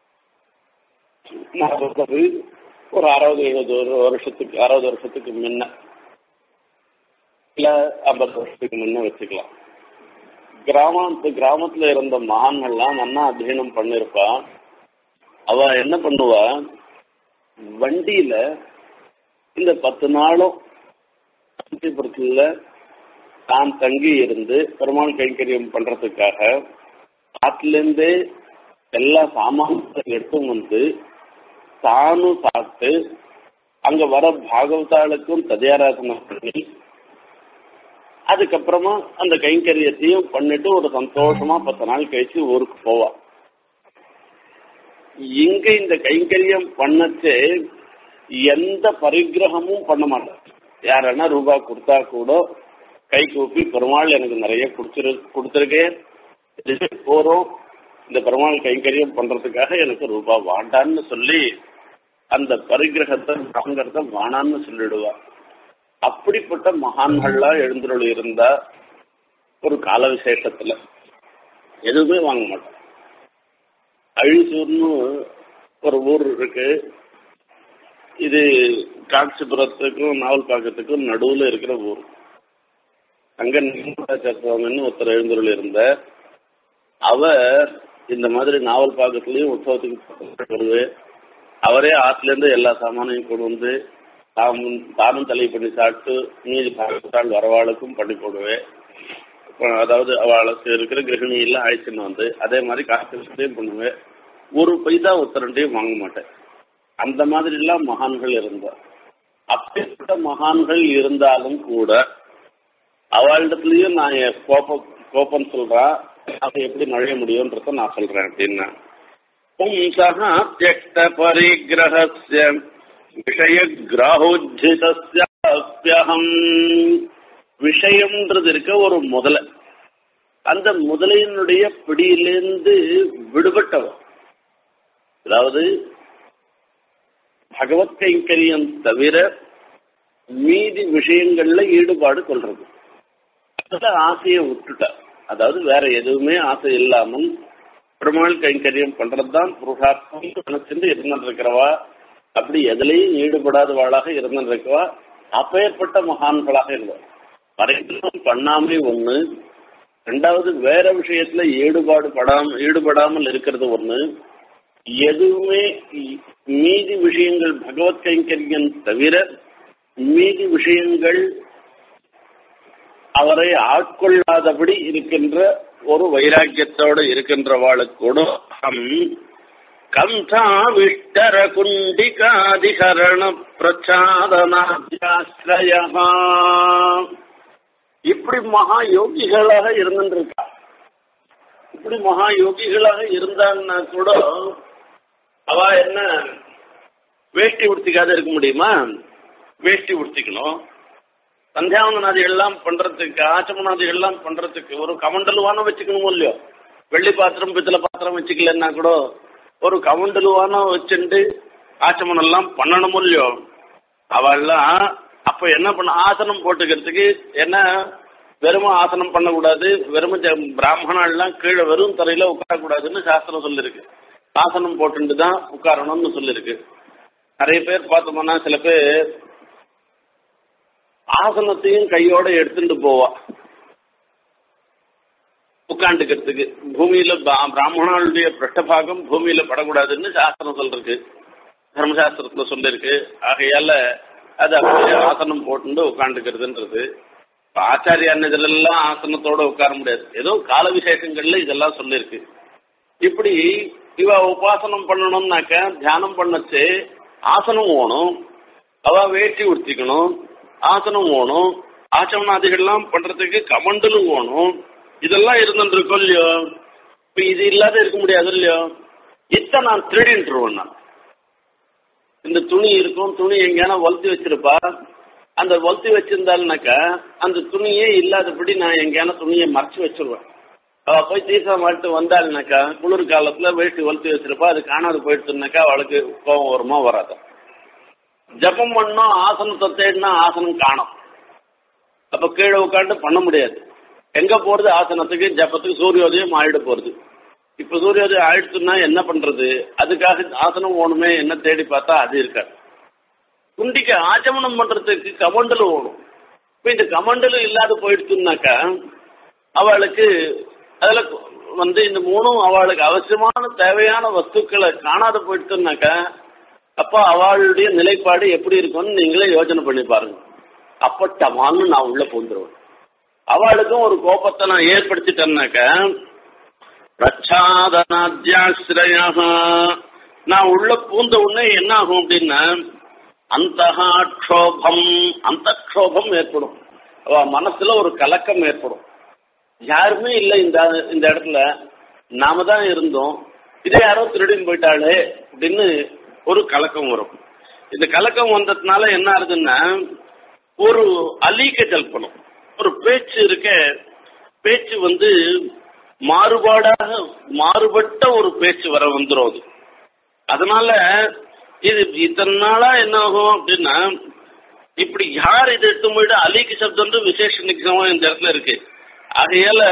நான் சொல்றது ஒரு அறுபது எழுபது ஒரு வருஷத்துக்கு அறுபது வருஷத்துக்கு முன்ன இல்ல ஐம்பது வருஷத்துக்கு முன்ன வச்சுக்கலாம் கிராமத்து கிராமத்துல இருந்த மகான்கள்லாம் நல்லா அத்தியனம் பண்ணிருப்பா அவ என்ன பண்ணுவா வண்டியில இந்த பத்து நாளும் காஞ்சிபுரத்துல தான் தங்கி இருந்து பெருமாள் கைங்கரியம் பண்றதுக்காக காட்டிலேருந்தே எல்லா சாமான்களை எடுத்து வந்து தானும் சாப்பிட்டு அங்க வர பாகவதாளுக்கும் ததியாராசனை பண்ணி அதுக்கப்புறமா அந்த கைங்கரியத்தையும் பண்ணிட்டு ஒரு சந்தோஷமா பத்து நாள் கழிச்சு ஊருக்கு போவா இங்க இந்த கைங்கரியம் பண்ணச்சு எந்த பரிகிரகமும் பண்ண மாட்டான் யாரன்னா ரூபா கொடுத்தா கூட கை கூப்பி பெருமாள் எனக்கு நிறைய கொடுத்துரு கொடுத்துருக்கேன் போறோம் இந்த பெருமாள் கைங்கரியம் பண்றதுக்காக எனக்கு ரூபா வாண்டான்னு சொல்லி அந்த பரிகிரகத்தை வாங்கறத வானான்னு சொல்லிடுவா அப்படிப்பட்ட மகான்கள்லாம் எழுந்துருள் இருந்தா ஒரு கால விசேஷத்துல எதுவுமே வாங்க மாட்டோம் அழிசூர்னு ஒரு ஊர் இருக்கு இது காஞ்சிபுரத்துக்கும் நாவல்பாக்கத்துக்கும் நடுவுல இருக்கிற ஊர் அங்க நிர்மலாச்சார சுவாமின்னு ஒருத்தர் எழுந்துருள் இருந்த அவர் இந்த மாதிரி நாவல் பாக்கத்துலயும் உற்சவத்துக்கு வருவேன் அவரே ஆத்துல இருந்து எல்லா சாமானையும் கொண்டு வந்து தாமும் தானும் தலை பண்ணி சாப்பிட்டு மீதி பாகத்தால் வரவாளுக்கும் பண்ணி போடுவேன் அப்புறம் அதாவது அவளுக்கு இருக்கிற கிரகிணி எல்லாம் அழைச்சின்னு வந்து அதே மாதிரி காசு பண்ணுவேன் ஒரு பைசா ஒருத்தரண்டையும் வாங்க மாட்டேன் அந்த மாதிரி எல்லாம் மகான்கள் இருந்தார் அப்படிப்பட்ட மகான்கள் இருந்தாலும் கூட அவளிடத்துலயும் நான் என் கோபம் கோபம் சொல்றேன் அதை எப்படி நுழைய முடியும்ன்றத நான் சொல்றேன் அப்படின்னா பும்சா தியக்த பரிகிரகஸ்ய விஷய கிராஹோஜிதஸ்யம் விஷயம்ன்றது இருக்க ஒரு முதலை அந்த முதலையினுடைய பிடியிலேருந்து விடுபட்டவன் அதாவது பகவத் கைங்கரியம் தவிர மீதி விஷயங்கள்ல ஈடுபாடு கொள்றது அதுல ஆசையை விட்டுட்டா அதாவது வேற எதுவுமே ஆசை இல்லாமல் பெருமாள் கைங்கரியம் பண்றதுதான் புருஷார்த்தம் நினைச்சிருந்து இருந்திருக்கிறவா அப்படி எதுலையும் ஈடுபடாதவாளாக இருந்திருக்கவா அப்பேற்பட்ட மகான்களாக இருந்தார் பரிகிரகம் பண்ணாமே ஒண்ணு ரெண்டாவது வேற விஷயத்துல ஈடுபாடு படாம ஈடுபடாமல் இருக்கிறது ஒண்ணு எதுவுமே மீதி விஷயங்கள் பகவத் கைங்கரியம் தவிர மீதி விஷயங்கள் அவரை ஆட்கொள்ளாதபடி இருக்கின்ற ஒரு வைராக்கியத்தோடு இருக்கின்றவாளுக்கு கூட கந்தாவிஷ்டர குண்டிகாதிகரண பிரச்சாதனாஸ்ரய இப்படி மகா யோகிகளாக இருந்துருக்கா இப்படி மகா யோகிகளாக இருந்தான்னா கூட அவ என்ன வேஷ்டி உடுத்திக்காத இருக்க முடியுமா வேஷ்டி உடுத்திக்கணும் சந்தியாவந்தனாதி எல்லாம் பண்றதுக்கு ஆச்சமனாதி எல்லாம் பண்றதுக்கு ஒரு கமண்டலுவான வச்சுக்கணும் இல்லையோ வெள்ளி பாத்திரம் பித்தளை பாத்திரம் வச்சுக்கலன்னா கூட ஒரு கமண்டலுவான வச்சுட்டு ஆச்சமனம் எல்லாம் பண்ணணும் இல்லையோ அவெல்லாம் அப்ப என்ன பண்ண ஆசனம் போட்டுக்கிறதுக்கு என்ன வெறும் ஆசனம் பண்ணக்கூடாது வெறும் பிராமணாலாம் கீழே வெறும் தரையில உட்காரக்கூடாதுன்னு சாஸ்திரம் சொல்லிருக்கு ஆசனம் போட்டுட்டு தான் உட்காரணும்னு சொல்லிருக்கு நிறைய பேர் பார்த்தோம்னா சில பேர் ஆசனத்தையும் கையோட எடுத்துட்டு போவா உட்காந்துக்கிறதுக்கு பூமியில பிராமணனுடைய பிருஷ்டபாகம் பூமியில படக்கூடாதுன்னு சாஸ்திரம் சொல்லிருக்கு தர்மசாஸ்திரத்துல சொல்லிருக்கு ஆகையால அது அப்படியே ஆசனம் போட்டு உட்காந்துக்கிறதுன்றது ஆச்சாரியான் இதுலெல்லாம் ஆசனத்தோட உட்கார முடியாது ஏதோ கால விசேஷங்கள்ல இதெல்லாம் சொல்லிருக்கு இப்படி இவ உபாசனம் பண்ணணும்னாக்க தியானம் பண்ணச்சு ஆசனம் ஓணும் அவ வேட்டி உடுத்திக்கணும் ஆசனம் ஓணும் ஆச்சமனாதிகள்லாம் பண்றதுக்கு கமண்டலும் ஓணும் இதெல்லாம் இருந்துட்டு இருக்கோம் இல்லையோ இப்ப இது இல்லாத இருக்க முடியாது இல்லையோ இத்த நான் திருடின்ட்டுருவேன் நான் இந்த துணி இருக்கும் துணி எங்கேயான வளர்த்தி வச்சிருப்பா அந்த வளர்த்தி வச்சிருந்தாள்னாக்கா அந்த துணியே இல்லாதபடி நான் எங்கேயான துணியை மறைச்சு வச்சிருவேன் அவ போய் தீர்த்தம் மாட்டு வந்தாள்னாக்கா குளிர் காலத்துல வேட்டி வளர்த்தி வச்சிருப்பா அது காணாது போயிடுச்சுனாக்கா அவளுக்கு கோபம் வருமா வராது ஜபம் பண்ணோம் ஆசனத்தை தேடினா ஆசனம் காணும் அப்ப கீழே உட்காந்து பண்ண முடியாது எங்க போறது ஆசனத்துக்கு ஜப்பத்துக்கு சூரியோதயம் ஆயிட போறது இப்ப சூரியோதயம் ஆயிடுச்சுன்னா என்ன பண்றது அதுக்காக ஆசனம் ஓணுமே என்ன தேடி பார்த்தா அது இருக்காது குண்டிக்கு ஆச்சமனம் பண்றதுக்கு கமண்டல் ஓடும் இப்ப இந்த கமண்டல் இல்லாத போயிடுச்சுனாக்கா அவளுக்கு அதுல வந்து இந்த மூணும் அவளுக்கு அவசியமான தேவையான வஸ்துக்களை காணாத போயிடுச்சுனாக்கா அப்ப அவளுடைய நிலைப்பாடு எப்படி இருக்கும்னு நீங்களே யோசனை பண்ணி பாருங்க அப்ப டமான்னு நான் உள்ள பூந்துருவேன் அவளுக்கும் ஒரு கோபத்தை நான் ஏற்படுத்திட்டேன்னாக்க பிரச்சாதனாத்தியாசிரயா நான் உள்ள பூந்த உடனே என்ன ஆகும் அப்படின்னா அந்த க்ஷோபம் அந்த க்ஷோபம் ஏற்படும் அவ மனசுல ஒரு கலக்கம் ஏற்படும் யாருமே இல்லை இந்த இந்த இடத்துல நாம தான் இருந்தோம் இதே யாரோ திருடின்னு போயிட்டாளே அப்படின்னு ஒரு கலக்கம் வரும் இந்த கலக்கம் வந்ததுனால என்ன ஆகுதுன்னா ஒரு அலீக்க ஜல்பனம் ஒரு பேச்சு இருக்க பேச்சு வந்து மாறுபாடாக மாறுபட்ட ஒரு பேச்சு வர வந்துடும் அது அதனால இது இத்தனை நாளா என்ன ஆகும் அப்படின்னா இப்படி யார் இது எடுத்து போயிட்டு அலிக்கு சப்தம் விசேஷ நிச்சயமா இந்த இடத்துல இருக்கு ஆகையால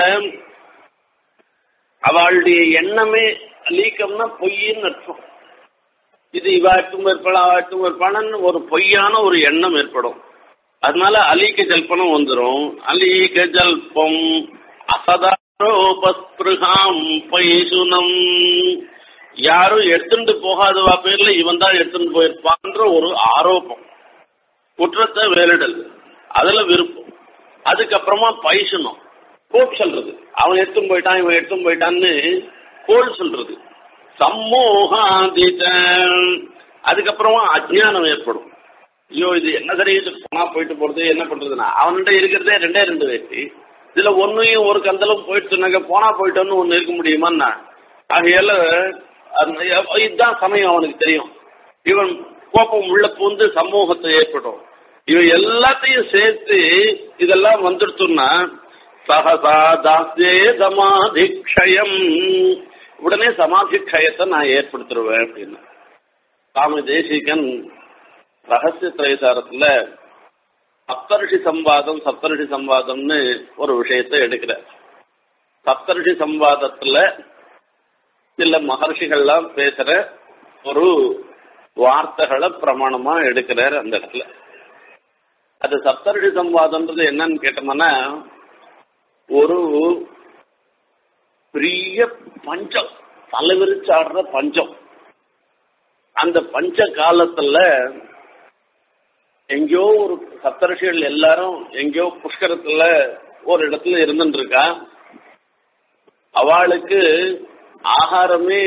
அவளுடைய எண்ணமே அலீக்கம்னா பொய்ன்னு அர்த்தம் இது இவாட்டும் இருப்பாள் அவாட்டும் இருப்பான்னு ஒரு பொய்யான ஒரு எண்ணம் ஏற்படும் அதனால அலிக்க ஜல்பனம் வந்துடும் அலிக்க ஜல்பம் அசதா ஆரோபஸ்பிருகாம் பைசுனம் யாரும் எடுத்துட்டு போகாதவா பேர்ல இவன் தான் எடுத்துட்டு போயிருப்பான்ற ஒரு ஆரோப்பம் குற்றத்தை வேலிடல் அதுல விருப்பம் அதுக்கப்புறமா பைசனம் கோட் சொல்றது அவன் எடுத்துன்னு போயிட்டான் இவன் எடுத்துன்னு போயிட்டான்னு கோல் சொல்றது சம்மோகாதித அதுக்கப்புறமா அஜ்ஞானம் ஏற்படும் ஐயோ இது என்ன சரி இது போனா போயிட்டு போறது என்ன பண்றதுன்னா அவன்கிட்ட இருக்கிறதே ரெண்டே ரெண்டு வயசு இதுல ஒன்னையும் ஒரு கந்தலும் போயிட்டு சொன்னாங்க போனா போயிட்டோன்னு ஒன்னு இருக்க முடியுமான்னா ஆகையால அந்த இதுதான் சமயம் அவனுக்கு தெரியும் இவன் கோபம் உள்ள பூந்து சமூகத்தை ஏற்படும் இவன் எல்லாத்தையும் சேர்த்து இதெல்லாம் வந்துடுத்துன்னா சகசா தாஸ்யே சமாதிக்ஷயம் உடனே சமாதிக்ஷயத்தை நான் ஏற்படுத்திடுவேன் அப்படின்னு சுவாமி தேசிகன் ரகசிய திரைசாரத்துல சப்தரிஷி சம்வாதம் சப்தரிஷி சம்வாதம்னு ஒரு விஷயத்தை எடுக்கிறார் சப்தரிஷி சம்வாதத்துல சில மகர்ஷிகள்லாம் பேசுற ஒரு வார்த்தைகளை பிரமாணமா எடுக்கிறார் அந்த இடத்துல அது சப்தரிஷி சம்வாதம்ன்றது என்னன்னு கேட்டோம்னா ஒரு பெரிய பஞ்சம் தலைவிரிச்சாடுற பஞ்சம் அந்த பஞ்ச காலத்துல எங்கேயோ ஒரு சப்தரிஷிகள் எல்லாரும் எங்கேயோ புஷ்கரத்துல ஒரு இடத்துல இருந்துட்டு இருக்கா அவளுக்கு ஆகாரமே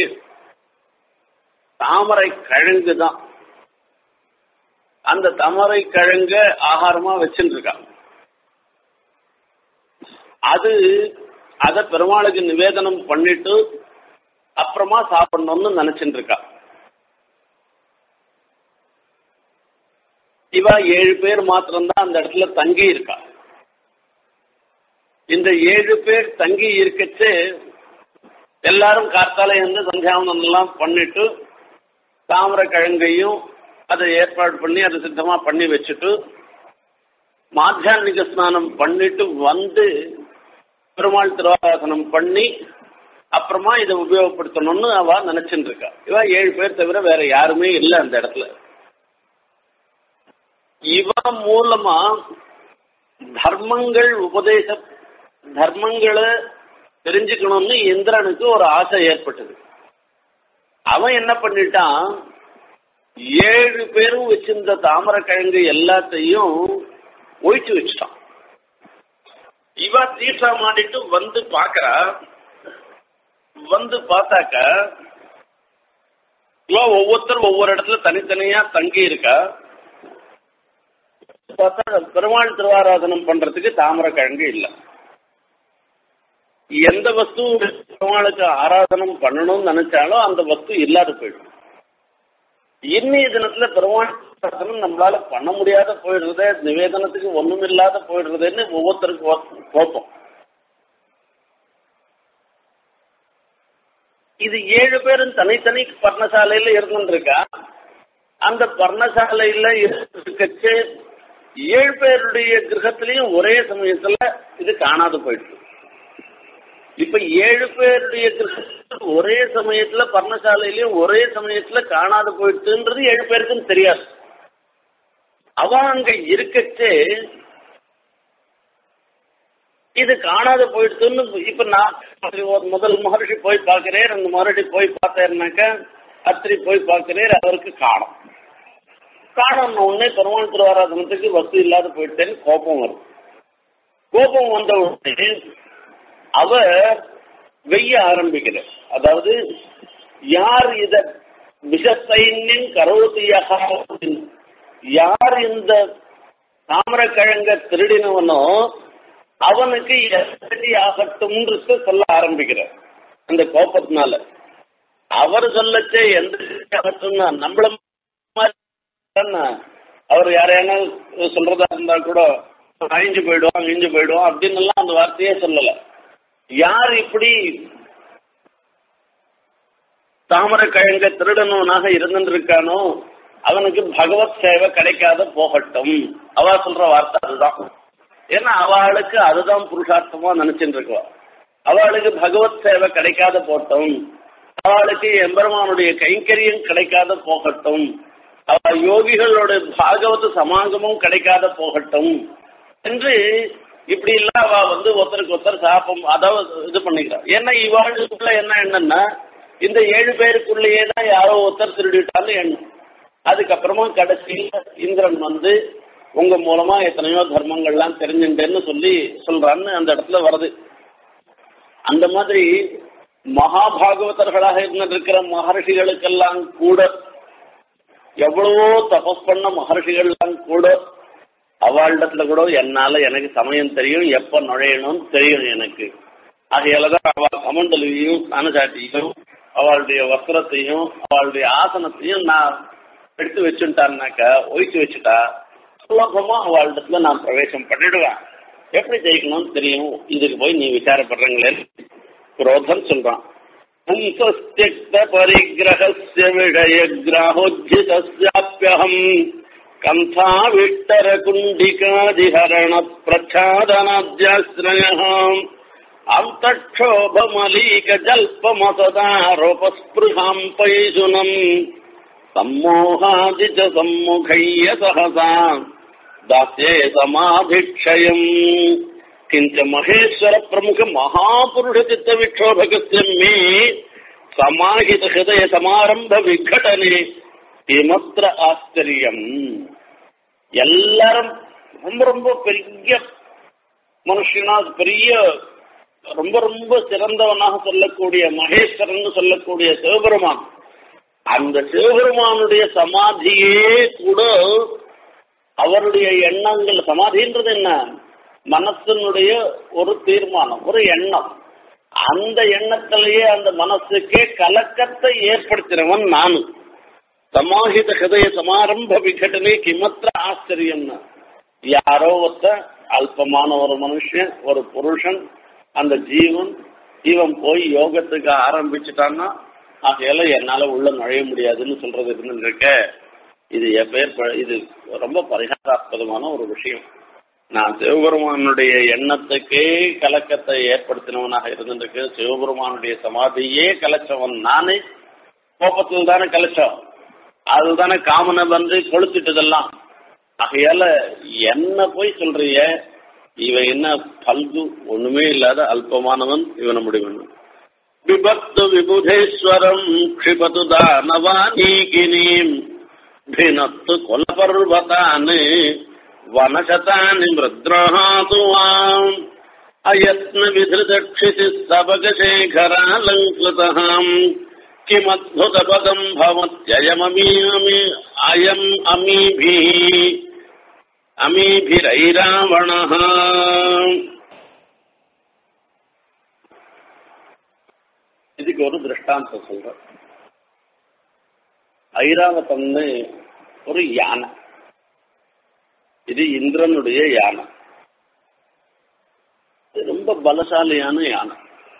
தாமரை கிழங்கு தான் அந்த தாமரை கிழங்க ஆகாரமா வச்சுட்டு இருக்கா அது அத பெருமாளுக்கு நிவேதனம் பண்ணிட்டு அப்புறமா சாப்பிடணும்னு நினைச்சிட்டு இருக்கா இவ ஏழு பேர் மாத்திரம்தான் அந்த இடத்துல தங்கி இருக்கா இந்த ஏழு பேர் தங்கி இருக்கச்சு எல்லாரும் காத்தால இருந்து சந்தியாவனம் எல்லாம் பண்ணிட்டு தாமரை கிழங்கையும் அதை ஏற்பாடு பண்ணி அதை சித்தமா பண்ணி வச்சுட்டு மாத்தியானிக ஸ்நானம் பண்ணிட்டு வந்து பெருமாள் திருவாசனம் பண்ணி அப்புறமா இதை உபயோகப்படுத்தணும்னு அவ நினைச்சுட்டு இருக்கா இவ ஏழு பேர் தவிர வேற யாருமே இல்லை அந்த இடத்துல இவ மூலமா தர்மங்கள் உபதேச தர்மங்களை தெரிஞ்சுக்கணும்னு இந்திரனுக்கு ஒரு ஆசை ஏற்பட்டது அவன் என்ன பண்ணிட்டான் ஏழு பேரும் வச்சிருந்த தாமரை கிழங்கு எல்லாத்தையும் ஒழிச்சு வச்சுட்டான் இவ தீட்சா மாடிட்டு வந்து பாக்குறா வந்து பார்த்தாக்க இவ ஒவ்வொருத்தரும் ஒவ்வொரு இடத்துல தனித்தனியா தங்கி இருக்கா பார்த்தா பெருமாள் திருவாராதனம் பண்றதுக்கு தாமரை கிழங்கு இல்லை எந்த வஸ்து பெருமாளுக்கு ஆராதனம் பண்ணணும்னு நினைச்சாலும் அந்த வஸ்து இல்லாத போயிடும் இன்னைய தினத்துல பெருமாள் ஆராதனம் நம்மளால பண்ண முடியாத போயிடுறதே நிவேதனத்துக்கு ஒண்ணும் இல்லாத போயிடுறதுன்னு ஒவ்வொருத்தருக்கு கோப்பம் இது ஏழு பேரும் தனித்தனி பர்ணசாலையில இருந்துருக்கா அந்த பர்ணசாலையில இருக்கச்சு ஏழு பேருடைய கிரகத்திலையும் ஒரே சமயத்துல இது காணாது போயிடுச்சு இப்ப ஏழு பேருடைய கிரகத்தில் ஒரே சமயத்துல பர்ணசாலையிலயும் ஒரே சமயத்துல காணாது போயிடுச்சுன்றது ஏழு பேருக்கும் தெரியாது அவ அங்க இருக்கச்சே இது காணாத போயிடுச்சுன்னு இப்ப நான் ஒரு முதல் மகர்ஷி போய் பார்க்கிறேன் அந்த மகர்ஷி போய் பார்த்தேன்னாக்க அத்திரி போய் பார்க்கிறேன் அவருக்கு காணும் காணும் உடனே பெருமாள் திருவாராதனத்துக்கு வசதி இல்லாத போயிட்டேன்னு கோபம் வரும் கோபம் வந்த உடனே அவ வெய்ய ஆரம்பிக்கிற அதாவது யார் இத விஷசைன்யம் கரோதியாக யார் இந்த தாமரக்கிழங்க திருடினவனோ அவனுக்கு எஸ்டி ஆகட்டும்ன்றது சொல்ல ஆரம்பிக்கிறார் அந்த கோபத்தினால அவர் சொல்லச்சே எந்த ஆகட்டும்னா நம்மள அவர் யாரையான சொல்றதா இருந்தா கூட அழிஞ்சு போயிடுவோம் அழிஞ்சு போயிடுவோம் அப்படின்னு எல்லாம் அந்த வார்த்தையே சொல்லல யார் இப்படி தாமரை கிழங்க திருடனவனாக இருந்திருக்கானோ அவனுக்கு பகவத் சேவை கிடைக்காத போகட்டும் அவ சொல்ற வார்த்தை அதுதான் ஏன்னா அவளுக்கு அதுதான் புருஷார்த்தமா நினைச்சுட்டு இருக்கா அவளுக்கு பகவத் சேவை கிடைக்காத போகட்டும் அவளுக்கு எம்பெருமானுடைய கைங்கரியம் கிடைக்காத போகட்டும் அவ யோகிகளோட பாகவத சமாகமும் கிடைக்காத போகட்டும் என்று இப்படி இல்ல அவ வந்து ஒருத்தருக்கு ஒருத்தர் சாப்பம் அதாவது இது பண்ணிக்கிறா ஏன்னா இவாளுக்குள்ள என்ன எண்ணம்னா இந்த ஏழு பேருக்குள்ளேயே தான் யாரோ ஒருத்தர் திருடிட்டாலும் எண்ணம் அதுக்கப்புறமா கடைசியில் இந்திரன் வந்து உங்க மூலமா எத்தனையோ தர்மங்கள்லாம் தெரிஞ்சுட்டேன்னு சொல்லி சொல்றான்னு அந்த இடத்துல வருது அந்த மாதிரி மகாபாகவதர்களாக இருந்திருக்கிற மகர்ஷிகளுக்கெல்லாம் கூட எவ்வளவோ தபஸ் பண்ண மகர்ஷிகள்லாம் கூட அவளிடத்துல கூட என்னால எனக்கு சமயம் தெரியும் எப்ப நுழையணும்னு தெரியும் எனக்கு ஆகையாலதான் அவள் கமண்டலையும் அனுசாட்டியும் அவளுடைய வஸ்திரத்தையும் அவளுடைய ஆசனத்தையும் நான் எடுத்து வச்சுட்டான்னாக்கா ஒழிச்சு வச்சுட்டா சுலபமா அவளிடத்துல நான் பிரவேசம் பண்ணிடுவேன் எப்படி ஜெயிக்கணும்னு தெரியும் இதுக்கு போய் நீ விசாரப்படுறீங்களே குரோதம் சொல்றான் பும்சஸ்தியக்த பரிகிரகஸ்ய விஷயகிராஹோஜிதஸ்யாப்யஹம் கந்தாவிட்டர குண்டிகாதிஹரண பிரச்சாதனாத்யாஸ்ரயம் அந்தக்ஷோபமலீக ஜல்பமசதாரோபஸ்பிருகாம் பைசுனம் சம்மோகாதி ச சம்முகைய சகசா தாஸ்யே சமாபிக்ஷயம் किञ्च महेश्वर प्रमुख महापुरुष चित्त विक्षोभकस्य मे समाहित हृदय समारंभ विघटने கிமத்திர ஆச்சரியம் எல்லாரும் ரொம்ப ரொம்ப பெரிய மனுஷனா பெரிய ரொம்ப ரொம்ப சிறந்தவனாக சொல்லக்கூடிய மகேஸ்வரன் சொல்லக்கூடிய சிவபெருமான் அந்த சிவபெருமானுடைய சமாதியே கூட அவருடைய எண்ணங்கள் சமாதின்றது என்ன மனசினுடைய ஒரு தீர்மானம் ஒரு எண்ணம் அந்த எண்ணத்திலேயே அந்த மனசுக்கே கலக்கத்தை ஏற்படுத்தினவன் நான் சமாஹித ஹிருதய சமாரம்ப விகடனே கிமத்திர ஆச்சரியம்னா யாரோ ஒருத்த அல்பமான ஒரு மனுஷன் ஒரு புருஷன் அந்த ஜீவன் இவன் போய் யோகத்துக்கு ஆரம்பிச்சுட்டான்னா ஆகையால என்னால உள்ள நுழைய முடியாதுன்னு சொல்றது இருக்க இது எப்பேர் இது ரொம்ப பரிகாராஸ்பதமான ஒரு விஷயம் நான் சிவபெருமானுடைய எண்ணத்துக்கே கலக்கத்தை ஏற்படுத்தினவனாக இருந்திருக்கு சிவபெருமானுடைய சமாதியே கலைச்சவன் நானே கோபத்தில் தானே கலைச்சோம் அதுதானே காமனை வந்து கொளுத்திட்டதெல்லாம் ஆகையால என்ன போய் சொல்றிய இவன் என்ன பல்கு ஒண்ணுமே இல்லாத அல்பமானவன் இவனை முடிவன் விபத்து விபுதேஸ்வரம் க்ஷிபது தானவானீகினீம் भिनत्तु कुलपर्वतान् वनशतानि मृद्रहातु वाम् अयत्नविधृतक्षितिः सबगशेखरालङ्कृतः किमद्भुतपदम् भवत्ययममी अयम् अमीभिः अमीभिरैरावणः இதுக்கு ஒரு திருஷ்டாந்தம் சொல்றேன் ஐராவதம்னு ஒரு யானை இது இந்திரனுடைய யானை இது ரொம்ப பலசாலியான யானை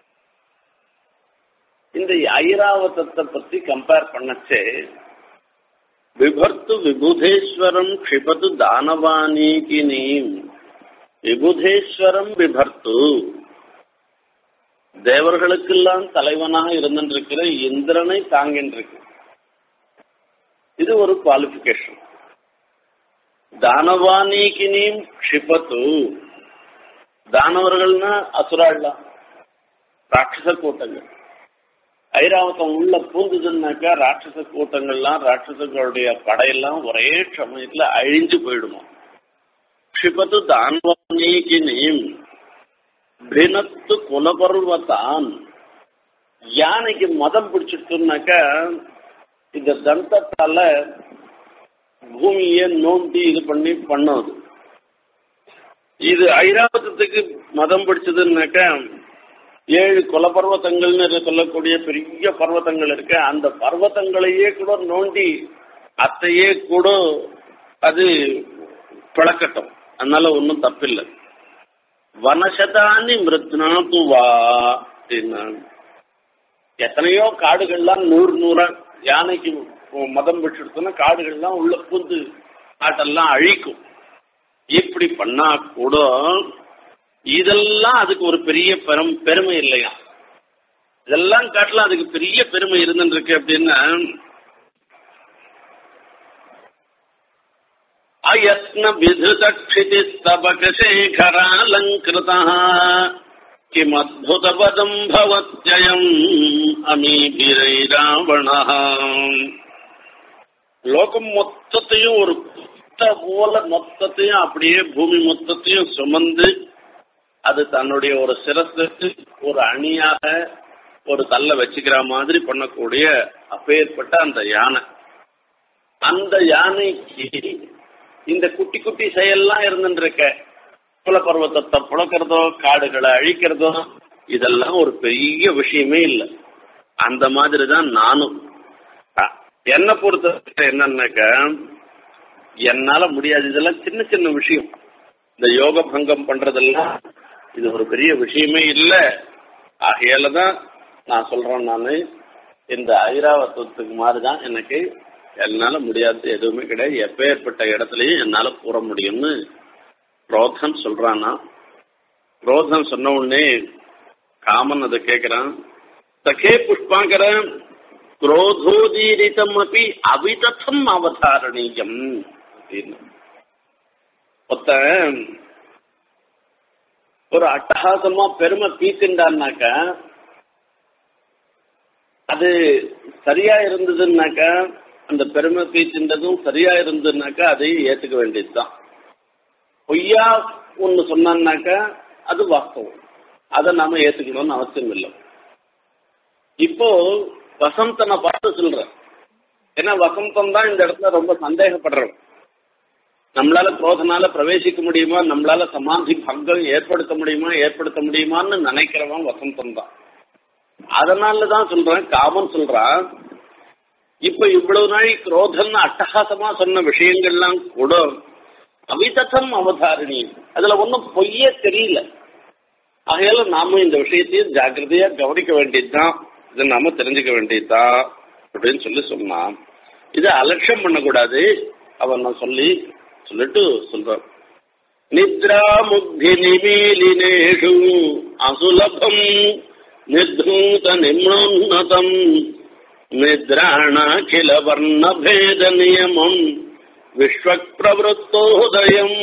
இந்த ஐராவதத்தை பத்தி கம்பேர் பண்ணச்சே விபர்த்து விபுதேஸ்வரம் க்ஷிபது தானவானீகினீம் விபுதேஸ்வரம் விபர்த்து தேவர்களுக்கெல்லாம் தலைவனாக இருந்திருக்கிற இந்திரனை தாங்கின்றிருக்கு இது ஒரு குவாலிபிகேஷன் தானவானீகினீம் க்ஷிபத்து தானவர்கள்னா அசுராள்லாம் ராட்சச கூட்டங்கள் ஐராவதம் உள்ள பூந்துதுன்னாக்கா ராட்சச கூட்டங்கள்லாம் ராட்சசங்களுடைய படையெல்லாம் ஒரே சமயத்துல அழிஞ்சு போயிடுமா க்ஷிபத்து தானவானீகினீம் பினத்து குலபர்வத்தான் யானைக்கு மதம் பிடிச்சிட்டுனாக்கா இந்த தந்தத்தால பூமியை நோண்டி இது பண்ணி பண்ணுது இது ஐராவதத்துக்கு மதம் பிடிச்சதுன்னாக்கா ஏழு குல பர்வத்தங்கள்னு சொல்லக்கூடிய பெரிய பர்வத்தங்கள் இருக்கு அந்த பர்வத்தங்களையே கூட நோண்டி அத்தையே கூட அது பிளக்கட்டும் அதனால ஒன்றும் தப்பில்லை வனசதானி மிருத்னாத்து வா அப்படின்னா எத்தனையோ காடுகள்லாம் நூறு நூறா யானைக்கு மதம் விட்டுடுத்தோன்னா காடுகள்லாம் உள்ள பூந்து காட்டெல்லாம் அழிக்கும் இப்படி பண்ணா கூட இதெல்லாம் அதுக்கு ஒரு பெரிய பெரும் பெருமை இல்லையா இதெல்லாம் காட்டலாம் அதுக்கு பெரிய பெருமை இருந்துருக்கு அப்படின்னா அயத்ன விதுதக்ஷிதிஸ்தபகசேகராலங்கிருதः கிமத்புதபதம் பவத்யயம் அமீபிரைராவணः லோகம் மொத்தத்தையும் ஒரு குத்த போல மொத்தத்தையும் அப்படியே பூமி மொத்தத்தையும் சுமந்து அது தன்னுடைய ஒரு சிரசுக்கு ஒரு அணியாக ஒரு தள்ள வச்சுக்கிற மாதிரி பண்ணக்கூடிய அப்பேற்பட்ட அந்த யானை அந்த யானைக்கு இந்த குட்டி குட்டி செயல்லாம் இருந்துருக்க குலப்பருவத்தை புழக்கிறதோ காடுகளை அழிக்கிறதோ இதெல்லாம் ஒரு பெரிய விஷயமே இல்லை அந்த மாதிரி தான் நானும் அ- என்னை பொறுத்த என்னன்னாக்க என்னால முடியாது இதெல்லாம் சின்ன சின்ன விஷயம் இந்த யோக பங்கம் பண்றதெல்லாம் இது ஒரு பெரிய விஷயமே இல்லை ஆகையால தான் நான் சொல்றேன் நான் இந்த ஐராவத்துவத்துக்கு மாதிரி தான் எனக்கு என்னால முடியாது எதுவுமே கிடையாது எப்பேற்பட்ட இடத்துலயும் என்னால கூற முடியும்னு குரோதன் சொல்றானா குரோதன் சொன்ன உடனே காமன் அதை கேட்கிறான் சகே புஷ்பாங்கர குரோதோதீரிதம் அப்படி அவிதத்தம் அவதாரணீயம் அப்படின்னு ஒருத்தன் ஒரு அட்டகாசமா பெருமை பீத்துண்டான்னாக்க அது சரியா இருந்ததுன்னாக்கா அந்த பெருமை பீச்சுன்றதும் சரியா இருந்ததுனாக்கா அதையும் ஏத்துக்க வேண்டியதுதான் பொய்யா ஒன்று சொன்னான்னாக்கா அது வாஸ்தவம் அதை நாம ஏத்துக்கணும்னு அவசியம் இல்லை இப்போ வசந்தனை பார்த்து சொல்றேன் ஏன்னா வசந்தம் தான் இந்த இடத்துல ரொம்ப சந்தேகப்படுறோம் நம்மளால குரோதனால பிரவேசிக்க முடியுமா நம்மளால சமாதி பங்கம் ஏற்படுத்த முடியுமா ஏற்படுத்த முடியுமான்னு நினைக்கிறவன் வசந்தம் தான் அதனால தான் சொல்றேன் காமன் சொல்றான் இப்ப இவ்வளவு நாள் குரோதன் அட்டகாசமா சொன்ன விஷயங்கள்லாம் கூட அவிதத்தம் அவதாரணி அதுல ஒன்றும் பொய்யே தெரியல ஆகையால நாம இந்த விஷயத்தையும் ஜாக்கிரதையா கவனிக்க வேண்டியதுதான் இதை நாம தெரிஞ்சுக்க வேண்டியதுதான் அப்படின்னு சொல்லி சொன்னான் இதை அலட்சியம் பண்ணக்கூடாது அவன் நான் சொல்லி சொல்லிட்டு சொல்றான் நித்ரா முக்தி நிமீலினேஷு அசுலபம் నిర్ధూత నిమ్నోన్నతం నిద్రాణాఖిల వర్ణభేద నియమం విశ్వప్రవృత్తోదయం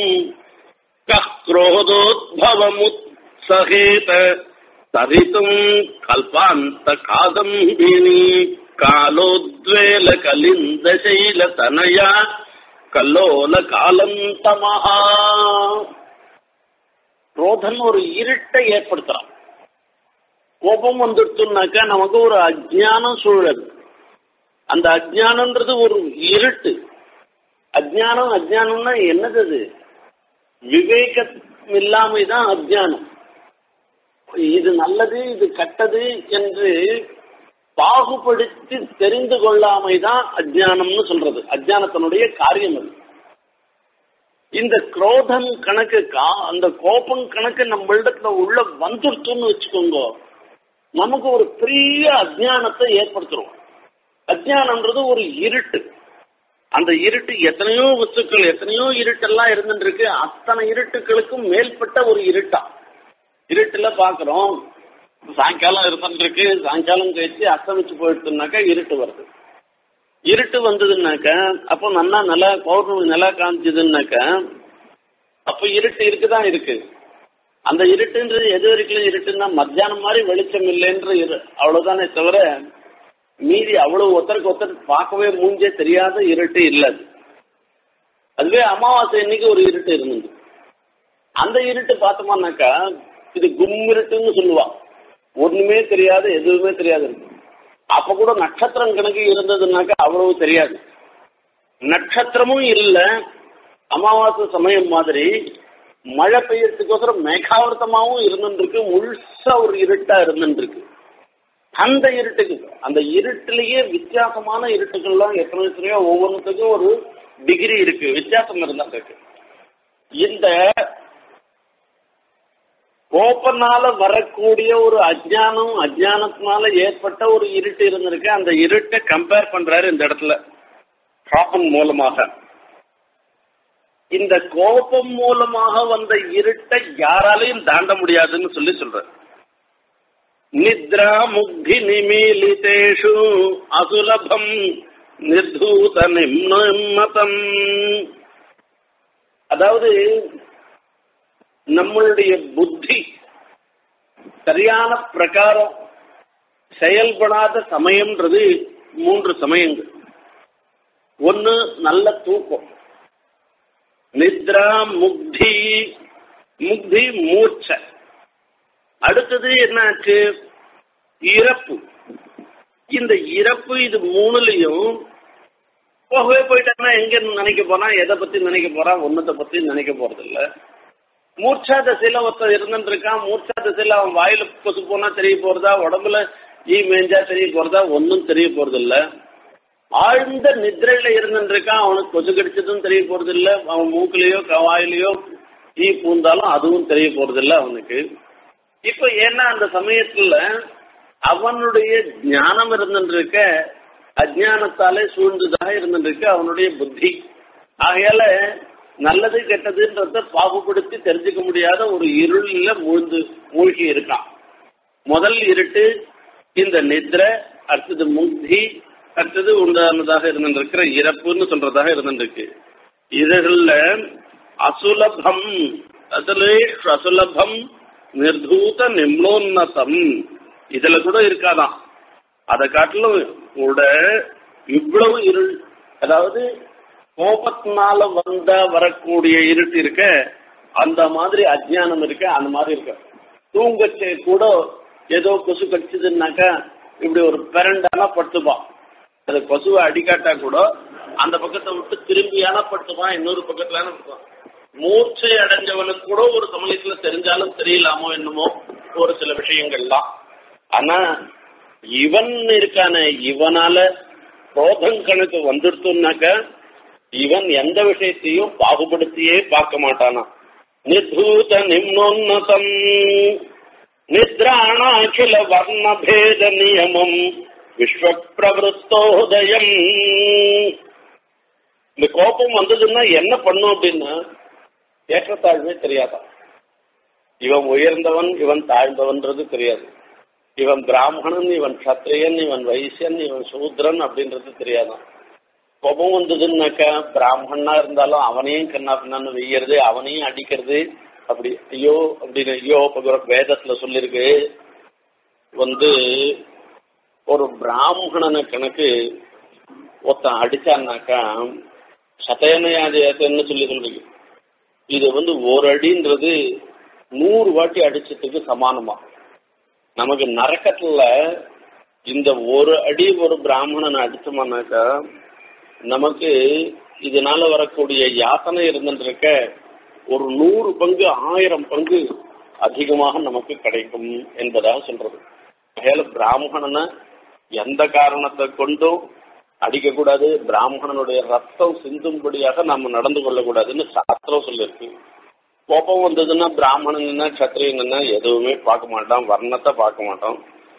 క్రోధోద్భవముత్సహేత తరితుం కల్పాంత కాదంబిని కాలోద్వేల కలింద శైల తనయ కల్లోల కాలంతమహా క్రోధன் ஒரு இருட்டை ஏற்படுத்துறான் கோபம் வந்துடுச்சுனாக்கா நமக்கு ஒரு அஜ்ஞானம் சூழல் அந்த அஜ்ஞானன்றது ஒரு இருட்டு அஜ்ஞானம் அஜ்ஞானம்னா என்னது அது விவேகம் இல்லாமை தான் அஜ்ஞானம் இது நல்லது இது கெட்டது என்று பாகுபடுத்தி தெரிந்து கொள்ளாமை தான் அஜ்ஞானம்னு சொல்றது அஜ்ஞானத்தினுடைய காரியம் அது இந்த குரோதம் கணக்கு கா- அந்த கோபம் கணக்கு நம்மளிடத்துல உள்ள வந்துடுச்சுன்னு வச்சுக்கோங்க நமக்கு ஒரு பெரிய அஜ்ஞானத்தை ஏற்படுத்துறோம் அஜ்ஞானம்ன்றது ஒரு இருட்டு அந்த இருட்டு எத்தனையோ வஸ்துக்கள் எத்தனையோ இருட்டெல்லாம் இருந்துட்டு இருக்கு அத்தனை இருட்டுகளுக்கும் மேல்பட்ட ஒரு இருட்டா இருட்டுல பாக்குறோம் சாயங்காலம் இருந்துட்டு இருக்கு சாயங்காலம் கழிச்சு அஸ்தமிச்சு போயிடுச்சுனாக்கா இருட்டு வருது இருட்டு வந்ததுன்னாக்கா அப்போ நல்லா நல்லா பௌர்ணமி நல்லா காமிச்சதுன்னாக்கா அப்போ இருட்டு இருக்குதான் இருக்கு அந்த இருட்டுன்றது எது வரைக்கும் இருட்டுன்னா மத்தியானம் மாதிரி வெளிச்சம் இல்லைன்ற இரு அவ்வளவுதானே தவிர மீதி அவ்வளவு ஒருத்தருக்கு ஒருத்தர் பார்க்கவே மூஞ்சே தெரியாத இருட்டு இல்லை அது. அதுவே அமாவாசை அன்னைக்கு ஒரு இருட்டு இருந்தது அந்த இருட்டு பார்த்தோம்னாக்கா இது கும்மிருட்டுன்னு சொல்லுவா ஒண்ணுமே தெரியாது எதுவுமே தெரியாது இருக்கு அப்ப கூட நட்சத்திரம் கணக்கு இருந்ததுனாக்கா அவ்வளவு தெரியாது நட்சத்திரமும் இல்லை அமாவாசை சமயம் மாதிரி மழை பெய்யறதுக்கோசரம் மேகாவிரதமாவும் இருந்துருக்கு முழுசா ஒரு இருட்டா இருந்துருக்கு அந்த இருட்டுக்கு அந்த இருட்டிலேயே வித்தியாசமான இருட்டுகள்லாம் எத்தனை எத்தனையோ ஒவ்வொன்றுத்துக்கும் ஒரு டிகிரி இருக்கு வித்தியாசம் இருந்தா இருக்கு இந்த கோபனால வரக்கூடிய ஒரு அஜ்ஞானம் அஜ்ஞானத்தினால ஏற்பட்ட ஒரு இருட்டு இருந்திருக்கு அந்த இருட்டை கம்பேர் பண்றாரு இந்த இடத்துல கோபம் மூலமாக இந்த கோபம் மூலமாக வந்த இருட்டை யாராலையும் தாண்ட முடியாதுன்னு சொல்லி சொல்ற நித்ரா முக்தி நிமீலிதேஷு அசுலபம் நிர்தூத நிம்மதம் அதாவது நம்மளுடைய புத்தி சரியான பிரகாரம் செயல்படாத சமயம்ன்றது மூன்று சமயங்கள் ஒன்னு நல்ல தூக்கம் நித்ரா முக்தி முக்தி மூச்ச அடுத்தது என்னாச்சு இறப்பு இந்த இறப்பு இது மூணுலயும் போகவே போயிட்டான்னா எங்க நினைக்க போறான் எதை பத்தி நினைக்க போறான் ஒன்னத்தை பத்தி நினைக்க போறது இல்ல மூர்ச்சா தசையில ஒருத்தன் இருந்துட்டு இருக்கான் மூர்ச்சா தசையில அவன் வாயில கொசு போனா தெரிய போறதா உடம்புல ஈ மேஞ்சா தெரிய போறதா ஒன்னும் தெரிய போறது இல்ல ஆழ்ந்த நிദ്രயில இருந்துட்டு இருக்கான் அவனுக்கு கொசு கடிச்சதும் தெரிய போறது இல்ல அவன் மூக்குலயோ வாயிலையோ ஈ பூந்தாலும் அதுவும் தெரிய போறது இல்ல அவனுக்கு இப்ப ஏன்னா அந்த சமயத்துல அவனுடைய ஞானம் இருந்துருக்க அஜானத்தாலே சூழ்ந்ததாக இருந்துருக்கு அவனுடைய புத்தி ஆகையால நல்லது கெட்டதுன்றத பாகுபடுத்தி தெரிஞ்சுக்க முடியாத ஒரு இருளில் மூழ்ந்து மூழ்கி இருக்கான் முதல் இருட்டு இந்த நித்ர அடுத்தது முக்தி அடுத்தது உண்டானதாக இருந்துருக்கிற இறப்புன்னு சொல்றதாக இருந்துருக்கு இதுகள்ல அசுலபம் அதுல அசுலபம் நிர்தூத நிம்னோன்னதம் இதுல கூட இருக்காதான் அதை காட்டிலும் கூட இவ்வளவு இருள் அதாவது கோபத்தினால வந்த வரக்கூடிய இருட்டு இருக்க அந்த மாதிரி அஜ்ஞானம் இருக்க அந்த மாதிரி இருக்க தூங்கச்சே கூட ஏதோ கொசு கடிச்சதுன்னாக்கா இப்படி ஒரு பெரண்டானா படுத்துப்பான் அது கொசுவை அடிக்காட்டா கூட அந்த பக்கத்தை விட்டு திரும்பியான படுத்துப்பான் இன்னொரு பக்கத்துல படுத்துப்பான் மூர்ச்சை அடைஞ்சவனுக்கு கூட ஒரு சமயத்துல தெரிஞ்சாலும் தெரியலாமோ என்னமோ ஒரு சில விஷயங்கள்லாம் ஆனா இவன் இருக்கானே இவனால குரோதம் கணக்கு வந்துடுத்துனாக்க இவன் எந்த விஷயத்தையும் பாகுபடுத்தியே பார்க்க மாட்டானா நிர்தூத நிம்னோன்னதம் நித்ராணாகில வர்ணபேத நியமம் விஸ்வ பிரவருத்தோதயம் இந்த கோபம் வந்ததுன்னா என்ன பண்ணும் அப்படின்னா ஏற்றத்தாழ்வே தெரியாதான் இவன் உயர்ந்தவன் இவன் தாழ்ந்தவன்றது தெரியாது இவன் பிராமணன் இவன் சத்திரியன் இவன் வைசியன் இவன் சூத்ரன் அப்படின்றது தெரியாதான் கோபம் வந்ததுன்னாக்கா பிராமணனா இருந்தாலும் அவனையும் கண்ணா பின்னான்னு வெய்யறது அவனையும் அடிக்கிறது அப்படி ஐயோ அப்படின்னு ஐயோ இப்போ வேதத்துல சொல்லியிருக்கு வந்து ஒரு பிராமணனை கணக்கு ஒருத்தன் அடிச்சான்னாக்கா சதயனயாஜயத்தன்னு சொல்லி சொல்றீங்க இது வந்து ஒரு அடின்றது நூறு வாட்டி அடிச்சதுக்கு சமானமா நமக்கு நரக்கத்துல இந்த ஒரு அடி ஒரு பிராமணனை அடிச்சோம்னாக்கா நமக்கு இதனால வரக்கூடிய யாத்தனை இருந்துருக்க ஒரு நூறு பங்கு ஆயிரம் பங்கு அதிகமாக நமக்கு கிடைக்கும் என்பதாக சொல்றது மேல பிராமணனை எந்த காரணத்தை கொண்டும் அடிக்கக்கூடாது பிராமணனுடைய ரத்தம் சிந்தும்படியாக நம்ம நடந்து கொள்ளக்கூடாதுன்னு சாஸ்திரம் சொல்லியிருக்கு கோபம் வந்ததுன்னா பிராமணன் என்ன சத்திரியன் என்ன எதுவுமே பார்க்க மாட்டான் வர்ணத்தை பார்க்க மாட்டான்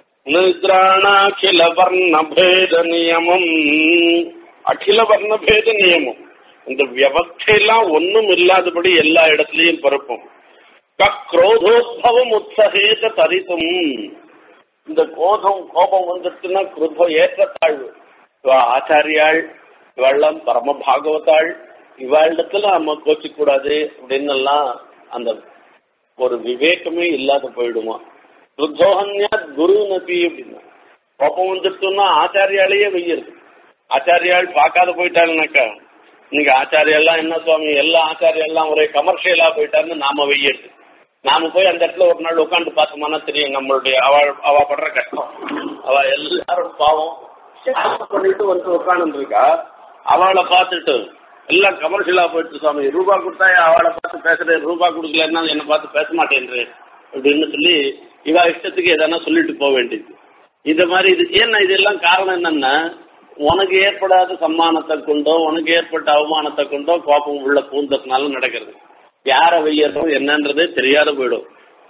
நித்ராணாகில வர்ணபேத நியமம் அகில வர்ணபேத நியமம் இந்த வியவஸ்தையெல்லாம் ஒன்றும் இல்லாதபடி எல்லா இடத்துலையும் பிறப்பும் குரோதோத்பவம் உற்சகேத தரித்தும் இந்த கோபம் கோபம் வந்துச்சுன்னா குருதம் ஏற்றத்தாழ்வு இவ ஆச்சாரியாள் இவெல்லாம் பரம பாகவதாள் இவாளிடத்துல நம்ம கோச்சிக்கூடாது அப்படின்னு எல்லாம் அந்த ஒரு விவேகமே இல்லாத போயிடுமா ருத்தோகன்யா குரு நபி அப்படின்னா கோபம் வந்துட்டோம்னா ஆச்சாரியாலேயே வெய்யறது ஆச்சாரியாள் பார்க்காத போயிட்டாருனாக்கா இன்னைக்கு ஆச்சாரியெல்லாம் என்ன சுவாமி எல்லா ஆச்சாரியெல்லாம் ஒரே கமர்ஷியலா போயிட்டாருன்னு நாம வெய்யறது நாம போய் அந்த இடத்துல ஒரு நாள் உட்காந்து பார்த்தோம்னா தெரியும் நம்மளுடைய அவ அவ படுற கஷ்டம் அவ எல்லாரும் பாவம் பண்ணிட்டு வந்து உட்காந்து இருக்கா அவளை பார்த்துட்டு எல்லாம் கமர்ஷியலா போயிட்டு சுவாமி ரூபா கொடுத்தா அவளை பார்த்து பேசுறேன் ரூபா கொடுக்கலன்னா என்னை பார்த்து பேச மாட்டேன்றேன் அப்படின்னு சொல்லி இவ இஷ்டத்துக்கு எதனா சொல்லிட்டு போக வேண்டியது இந்த மாதிரி இது ஏன்னா இதெல்லாம் காரணம் என்னன்னா உனக்கு ஏற்படாத சம்மானத்தை கொண்டோ உனக்கு ஏற்பட்ட அவமானத்தை கொண்டோ கோபம் உள்ள பூந்ததுனால நடக்கிறது யார வெய்யறோம் என்னன்றதே தெரியாத போயிடும்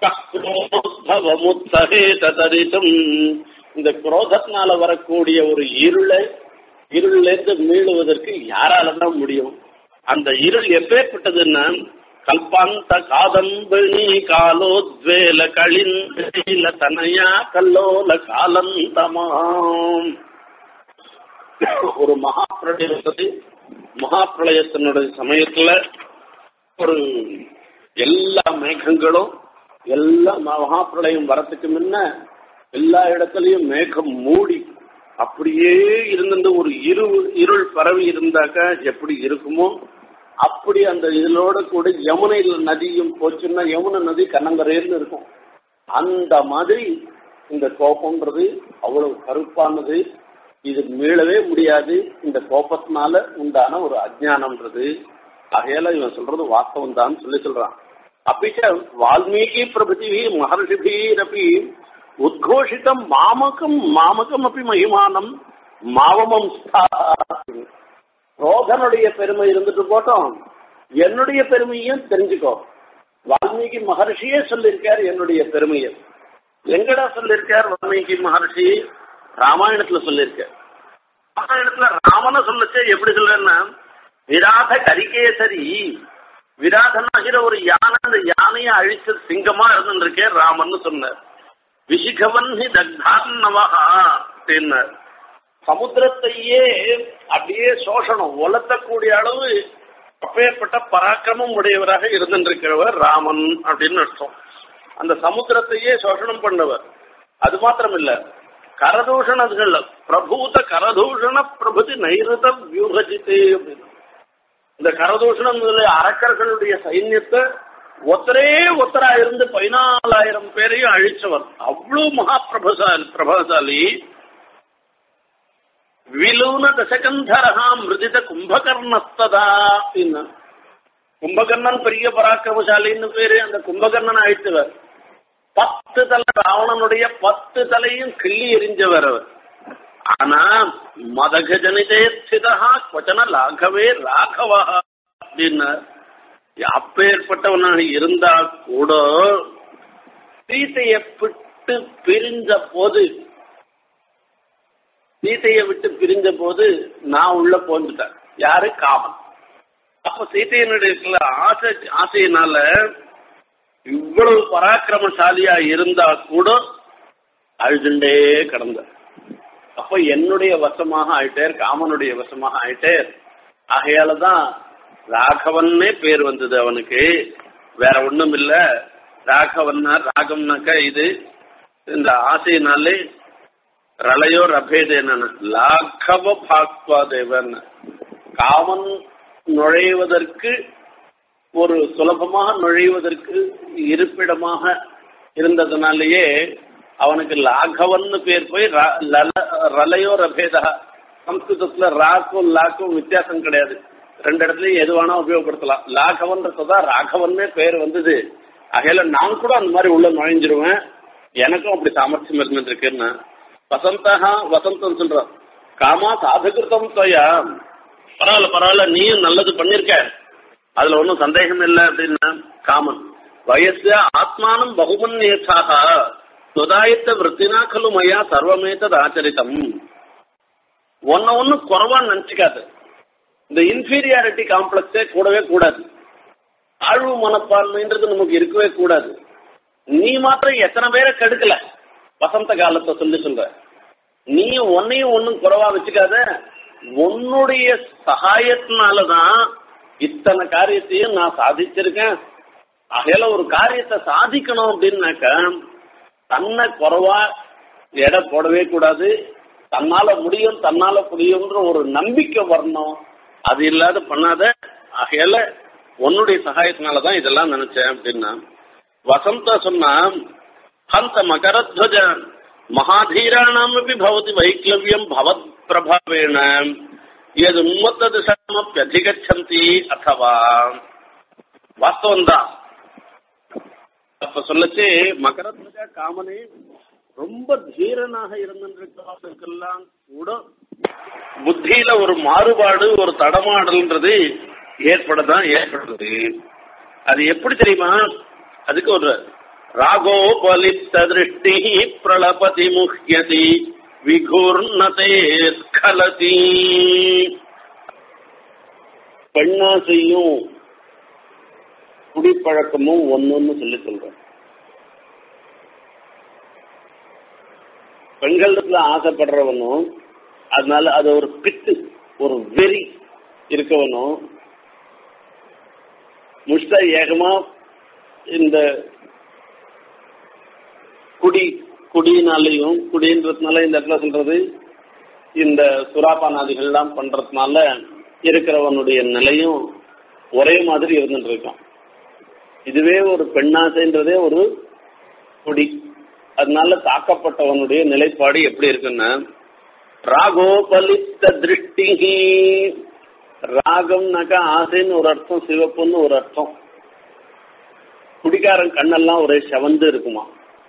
தரித்தும் இந்த குரோதத்தினால வரக்கூடிய ஒரு இருளை இருளிலிருந்து மீளுவதற்கு யாரால தான் முடியும் அந்த இருள் எப்பேற்பட்டதுன்னா கல்பாந்த காதம்பிணி காலோத்வேல களிந்த தனையா கல்லோல காலந்தமாம் ஒரு மகா பிரளயம் மகா பிரளயத்தினுடைய சமயத்துல ஒரு எல்லா மேகங்களும் எல்லா மகாப்பிரளயம் வரத்துக்கு முன்ன எல்லா இடத்துலயும் மேகம் மூடி அப்படியே இருந்த ஒரு இரு இருள் பரவி இருந்தாக்கா எப்படி இருக்குமோ அப்படி அந்த இதனோட கூட யமுனை நதியும் போச்சுன்னா யமுனை நதி கண்ணங்கரையில இருக்கும் அந்த மாதிரி இந்த கோபம்ன்றது அவ்வளவு கருப்பானது இது மீளவே முடியாது இந்த கோபத்தினால உண்டான ஒரு அஜ்ஞானம்ன்றது ஆகையால இவன் சொல்றது வாஸ்தவம் தான் சொல்லி சொல்றான் அப்பிச்ச வால்மீகி பிரபுதி மகர்ஷிபீரப்பி உத்கோஷிதம் மாமகம் மாமகம் அப்படி மகிமானம் மாவமம் ரோகனுடைய பெருமை இருந்துட்டு போட்டோம் என்னுடைய பெருமையும் தெரிஞ்சுக்கோ வால்மீகி மகர்ஷியே சொல்லியிருக்கார் என்னுடைய பெருமையை எங்கடா சொல்லியிருக்கார் வால்மீகி மகர்ஷி ராமாயணத்துல சொல்லியிருக்கார் ராமாயணத்துல ராமனை சொல்லச்சே எப்படி சொல்றேன்னா விராத கரிகேசரி விராதனாகிற ஒரு யானை அந்த யானையை அழிச்ச சிங்கமா இருந்துருக்கே ராமன் சொன்னார் விஷிகவன் தக்தான்னவகா அப்படின்னார் சமுத்திரத்தையே அப்படியே சோஷணம் ஒலத்தக்கூடிய அளவு அப்பேற்பட்ட பராக்கிரமம் உடையவராக இருந்திருக்கிறவர் ராமன் அப்படின்னு அர்த்தம் அந்த சமுத்திரத்தையே சோஷணம் பண்ணவர் அது மாத்திரம் இல்ல கரதூஷணங்கள் பிரபூத கரதூஷண பிரபுதி நைருத வியூகஜித்தே அப்படின்னு இந்த கரதூஷணம் அரக்கர்களுடைய சைன்யத்தை ஒத்தரே ஒத்தரா இருந்து பதினாலாயிரம் பேரையும் அழிச்சவர் அவ்வளவு மகா பிரபசாலி பிரபசாலி விலூன தசகந்தரகா மிருதித கும்பகர்ணஸ்ததா அப்படின்னு கும்பகர்ணன் பெரிய பராக்கிரமசாலின்னு பேரு அந்த கும்பகர்ணன் அழித்தவர் பத்து தலை ராவணனுடைய பத்து தலையும் கிள்ளி எரிஞ்சவர் அவர் ஆனா மதகஜனிதேஸ்திதா கொச்சன லாகவே ராகவா அப்படின்னு அப்பேற்பட்டவனாக இருந்தா கூட சீத்தையை விட்டு பிரிஞ்ச போது சீத்தையை விட்டு பிரிஞ்ச போது நான் உள்ள போந்துட்டேன் யாரு காமன் அப்ப சீத்தையனுடைய ஆசை ஆசையினால இவ்வளவு பராக்கிரமசாலியா இருந்தா கூட அழுதுண்டே கிடந்த அப்ப என்னுடைய வசமாக ஆயிட்டேர் காமனுடைய வசமாக ஆயிட்டேர் ஆகையால தான் ராகவன்னே பேர் வந்தது அவனுக்கு வேற ஒண்ணும் இல்ல ராகவன்னா ராகம்னாக்கா இது இந்த ஆசையினாலே ரளையோ ரபேது என்னன்னு லாகவ பாக்வா தேவன் காமன் நுழைவதற்கு ஒரு சுலபமாக நுழைவதற்கு இருப்பிடமாக இருந்ததுனாலேயே அவனுக்கு லாகவன்னு பேர் போய் ரலையோ ரபேதா சம்ஸ்கிருதத்துல ராக்கும் லாக்கும் வித்தியாசம் கிடையாது ரெண்டு இடத்துலயும் எது வேணா உபயோகப்படுத்தலாம் லாகவன்றதான் ராகவன்னே பேர் வந்தது ஆகையில நான் கூட அந்த மாதிரி உள்ள நுழைஞ்சிருவேன் எனக்கும் அப்படி சாமர்த்தியம் இருந்துருக்குன்னு வசந்தா வசந்தம் சொல்றான் காமா சாதுகிருத்தம் தொயா பரவாயில்ல பரவாயில்ல நீயும் நல்லது பண்ணிருக்க அதுல ஒன்றும் சந்தேகம் இல்லை அப்படின்னா காமன் வயசு ஆத்மானம் பகுமன்யேச்சாக சுதாயத்த விற்த்தினா கலு மயா சர்வமேத்தது ஆச்சரித்தம் ஒன்ன ஒண்ணு குறவா நினைச்சுக்காது இந்த இன்ஃபீரியாரிட்டி காம்ப்ளெக்ஸே கூடவே கூடாது ஆழ்வு மனப்பான்மைன்றது நமக்கு இருக்கவே கூடாது நீ மாத்திரம் எத்தனை பேரை கெடுக்கல வசந்த காலத்தை சொல்லி சொல்ற நீ உன்னையும் ஒன்னும் குறவா வச்சுக்காத உன்னுடைய சகாயத்தினாலதான் இத்தனை காரியத்தையும் நான் சாதிச்சிருக்கேன் ஆகையில ஒரு காரியத்தை சாதிக்கணும் அப்படின்னாக்க தன்னை குறவா எடை போடவே கூடாது தன்னால முடியும் தன்னால முடியும்ன்ற ஒரு நம்பிக்கை வரணும் அது இல்லாத பண்ணாத ஆகையால உன்னுடைய சகாயத்தினாலதான் இதெல்லாம் நினைச்சேன் அப்படின்னா வசந்த சொன்னா ஹந்த மகரத்வஜ மகாதீராணாமப்பி பவதி வைக்லவியம் பவத் பிரபாவேண எது உன்மத்த திசமப்பியதிகச்சந்தி அதவா வாஸ்தவம் தான் அப்ப சொல்லச்சு மகரத்வஜ காமனே ரொம்ப தீரனாக இருந்திருக்கிறவர்களுக்கெல்லாம் கூட புத்தியில ஒரு மாறுபாடு ஒரு தடமாடல்ன்றது ஏற்படதான் ஏற்படுறது அது எப்படி தெரியுமா அதுக்கு ஒரு ராகோபலிப்த திருஷ்டி பிரளபதி முஹ்யதி விகுர்ணதே ஸ்கலதி பெண்ணாசையும் குடிப்பழக்கமும் ஒன்னொன்னு சொல்லி சொல்றேன் பெண்களிடத்துல ஆசைப்படுறவனும் அதனால அது ஒரு பித்து ஒரு வெறி இருக்கவனும் முஷ்டா ஏகமா இந்த குடி குடியினாலையும் குடின்றதுனால இந்த இடத்துல சொல்றது இந்த சுறாபானாதிகள்லாம் பண்றதுனால இருக்கிறவனுடைய நிலையும் ஒரே மாதிரி இருந்துட்டு இருக்கான் இதுவே ஒரு பெண்ணாசைன்றதே ஒரு குடி அதனால தாக்கப்பட்டவனுடைய நிலைப்பாடு எப்படி இருக்குன்னா ராகோபலித்த திருஷ்டி ராகம்னாக்கா ஆசைன்னு ஒரு அர்த்தம் சிவப்புன்னு ஒரு அர்த்தம் குடிக்காரன் கண்ணெல்லாம் ஒரே செவந்து இருக்குமா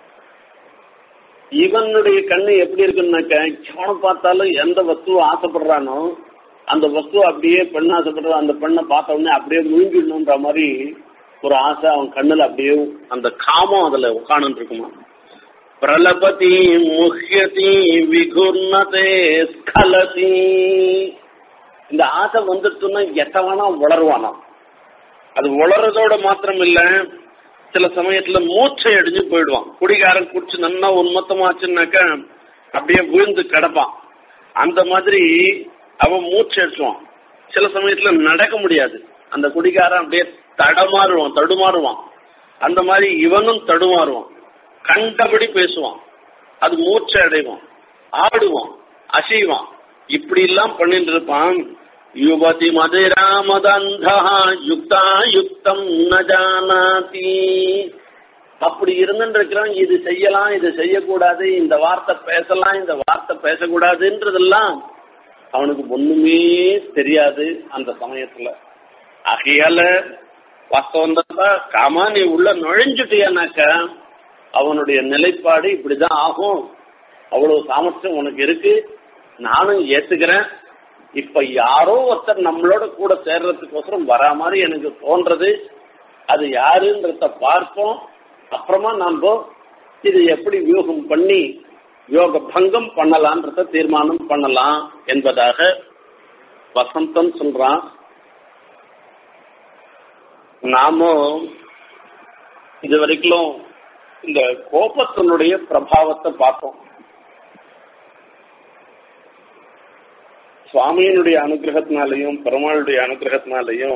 இவனுடைய கண்ணு எப்படி இருக்குன்னாக்க எவனை பார்த்தாலும் எந்த வஸ்துவை ஆசைப்படுறானோ அந்த வஸ்து அப்படியே பெண் ஆசைப்படுற அந்த பெண்ணை பார்த்த உடனே அப்படியே முழுங்கிடணுன்ற மாதிரி ஒரு ஆசை அவன் கண்ணுல அப்படியே அந்த காமம் அதுல உட்காந்து இருக்குமா பிரலபதி முஹ்யதி விகுர்ணதே ஸ்கலதி இந்த ஆசை வந்துட்டுன்னா எத்தவனா வளருவானா அது வளர்றதோட மாத்திரம் இல்ல சில சமயத்துல மூச்சை அடிஞ்சு போயிடுவான் குடிகாரன் குடிச்சு நல்லா உன்மத்தமாச்சுன்னாக்க அப்படியே விழுந்து கிடப்பான் அந்த மாதிரி அவன் மூச்சு அடிச்சுவான் சில சமயத்துல நடக்க முடியாது அந்த குடிகாரன் அப்படியே தடமாறுவான் தடுமாறுவான் அந்த மாதிரி இவனும் தடுமாறுவான் கண்டபடி பேசுவான் அது மூச்சை அடைவான் ஆடுவான் அசைவான் இப்படி எல்லாம் பண்ணிட்டு இருப்பான் யுவதி மதுரா மதந்தா யுக்தா யுக்தம் ந ஜானாதி அப்படி இருந்துட்டு இருக்கிறான் இது செய்யலாம் இது செய்யக்கூடாது இந்த வார்த்தை பேசலாம் இந்த வார்த்தை பேசக்கூடாதுன்றதெல்லாம் அவனுக்கு ஒண்ணுமே தெரியாது அந்த சமயத்துல ஆகையால வாஸ்தவம் தான் காமா நீ உள்ள நுழைஞ்சுட்டியானாக்க அவனுடைய நிலைப்பாடு இப்படிதான் ஆகும் அவ்வளவு சாமர்த்தியம் உனக்கு இருக்கு நானும் ஏத்துக்கிறேன் இப்ப யாரோ ஒருத்தர் நம்மளோட கூட சேர்றதுக்கோசரம் வரா மாதிரி எனக்கு தோன்றது அது யாருன்றத பார்ப்போம் அப்புறமா நாம இது எப்படி வியூகம் பண்ணி யோக பங்கம் பண்ணலான்றத தீர்மானம் பண்ணலாம் என்பதாக வசந்தம் சொல்றான் நாமும் இது வரைக்கும் இந்த கோபத்தினுடைய பிரபாவத்தை பார்த்தோம் சுவாமியினுடைய அனுகிரகத்தினாலையும் பெருமாளுடைய அனுகிரகத்தினாலையும்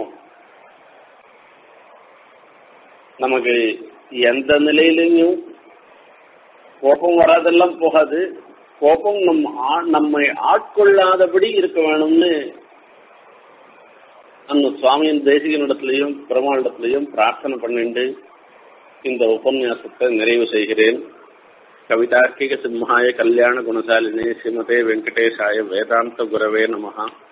நமக்கு எந்த நிலையிலையும் கோபம் வராதெல்லாம் போகாது கோபம் நம் ஆ- நம்மை ஆட்கொள்ளாதபடி இருக்க வேணும்னு அந்த சுவாமியின் தேசிகனிடத்திலையும் பெருமாளிடத்திலையும் பிரார்த்தனை பண்ணிண்டு இந்த உபன்யாசத்தை நிறைவு செய்கிறேன் கவிதார்க்கிக சிம்ஹாய கல்யாண குணசாலினே ஸ்ரீமதே வெங்கடேஷாய வேதாந்த குரவே நமஹா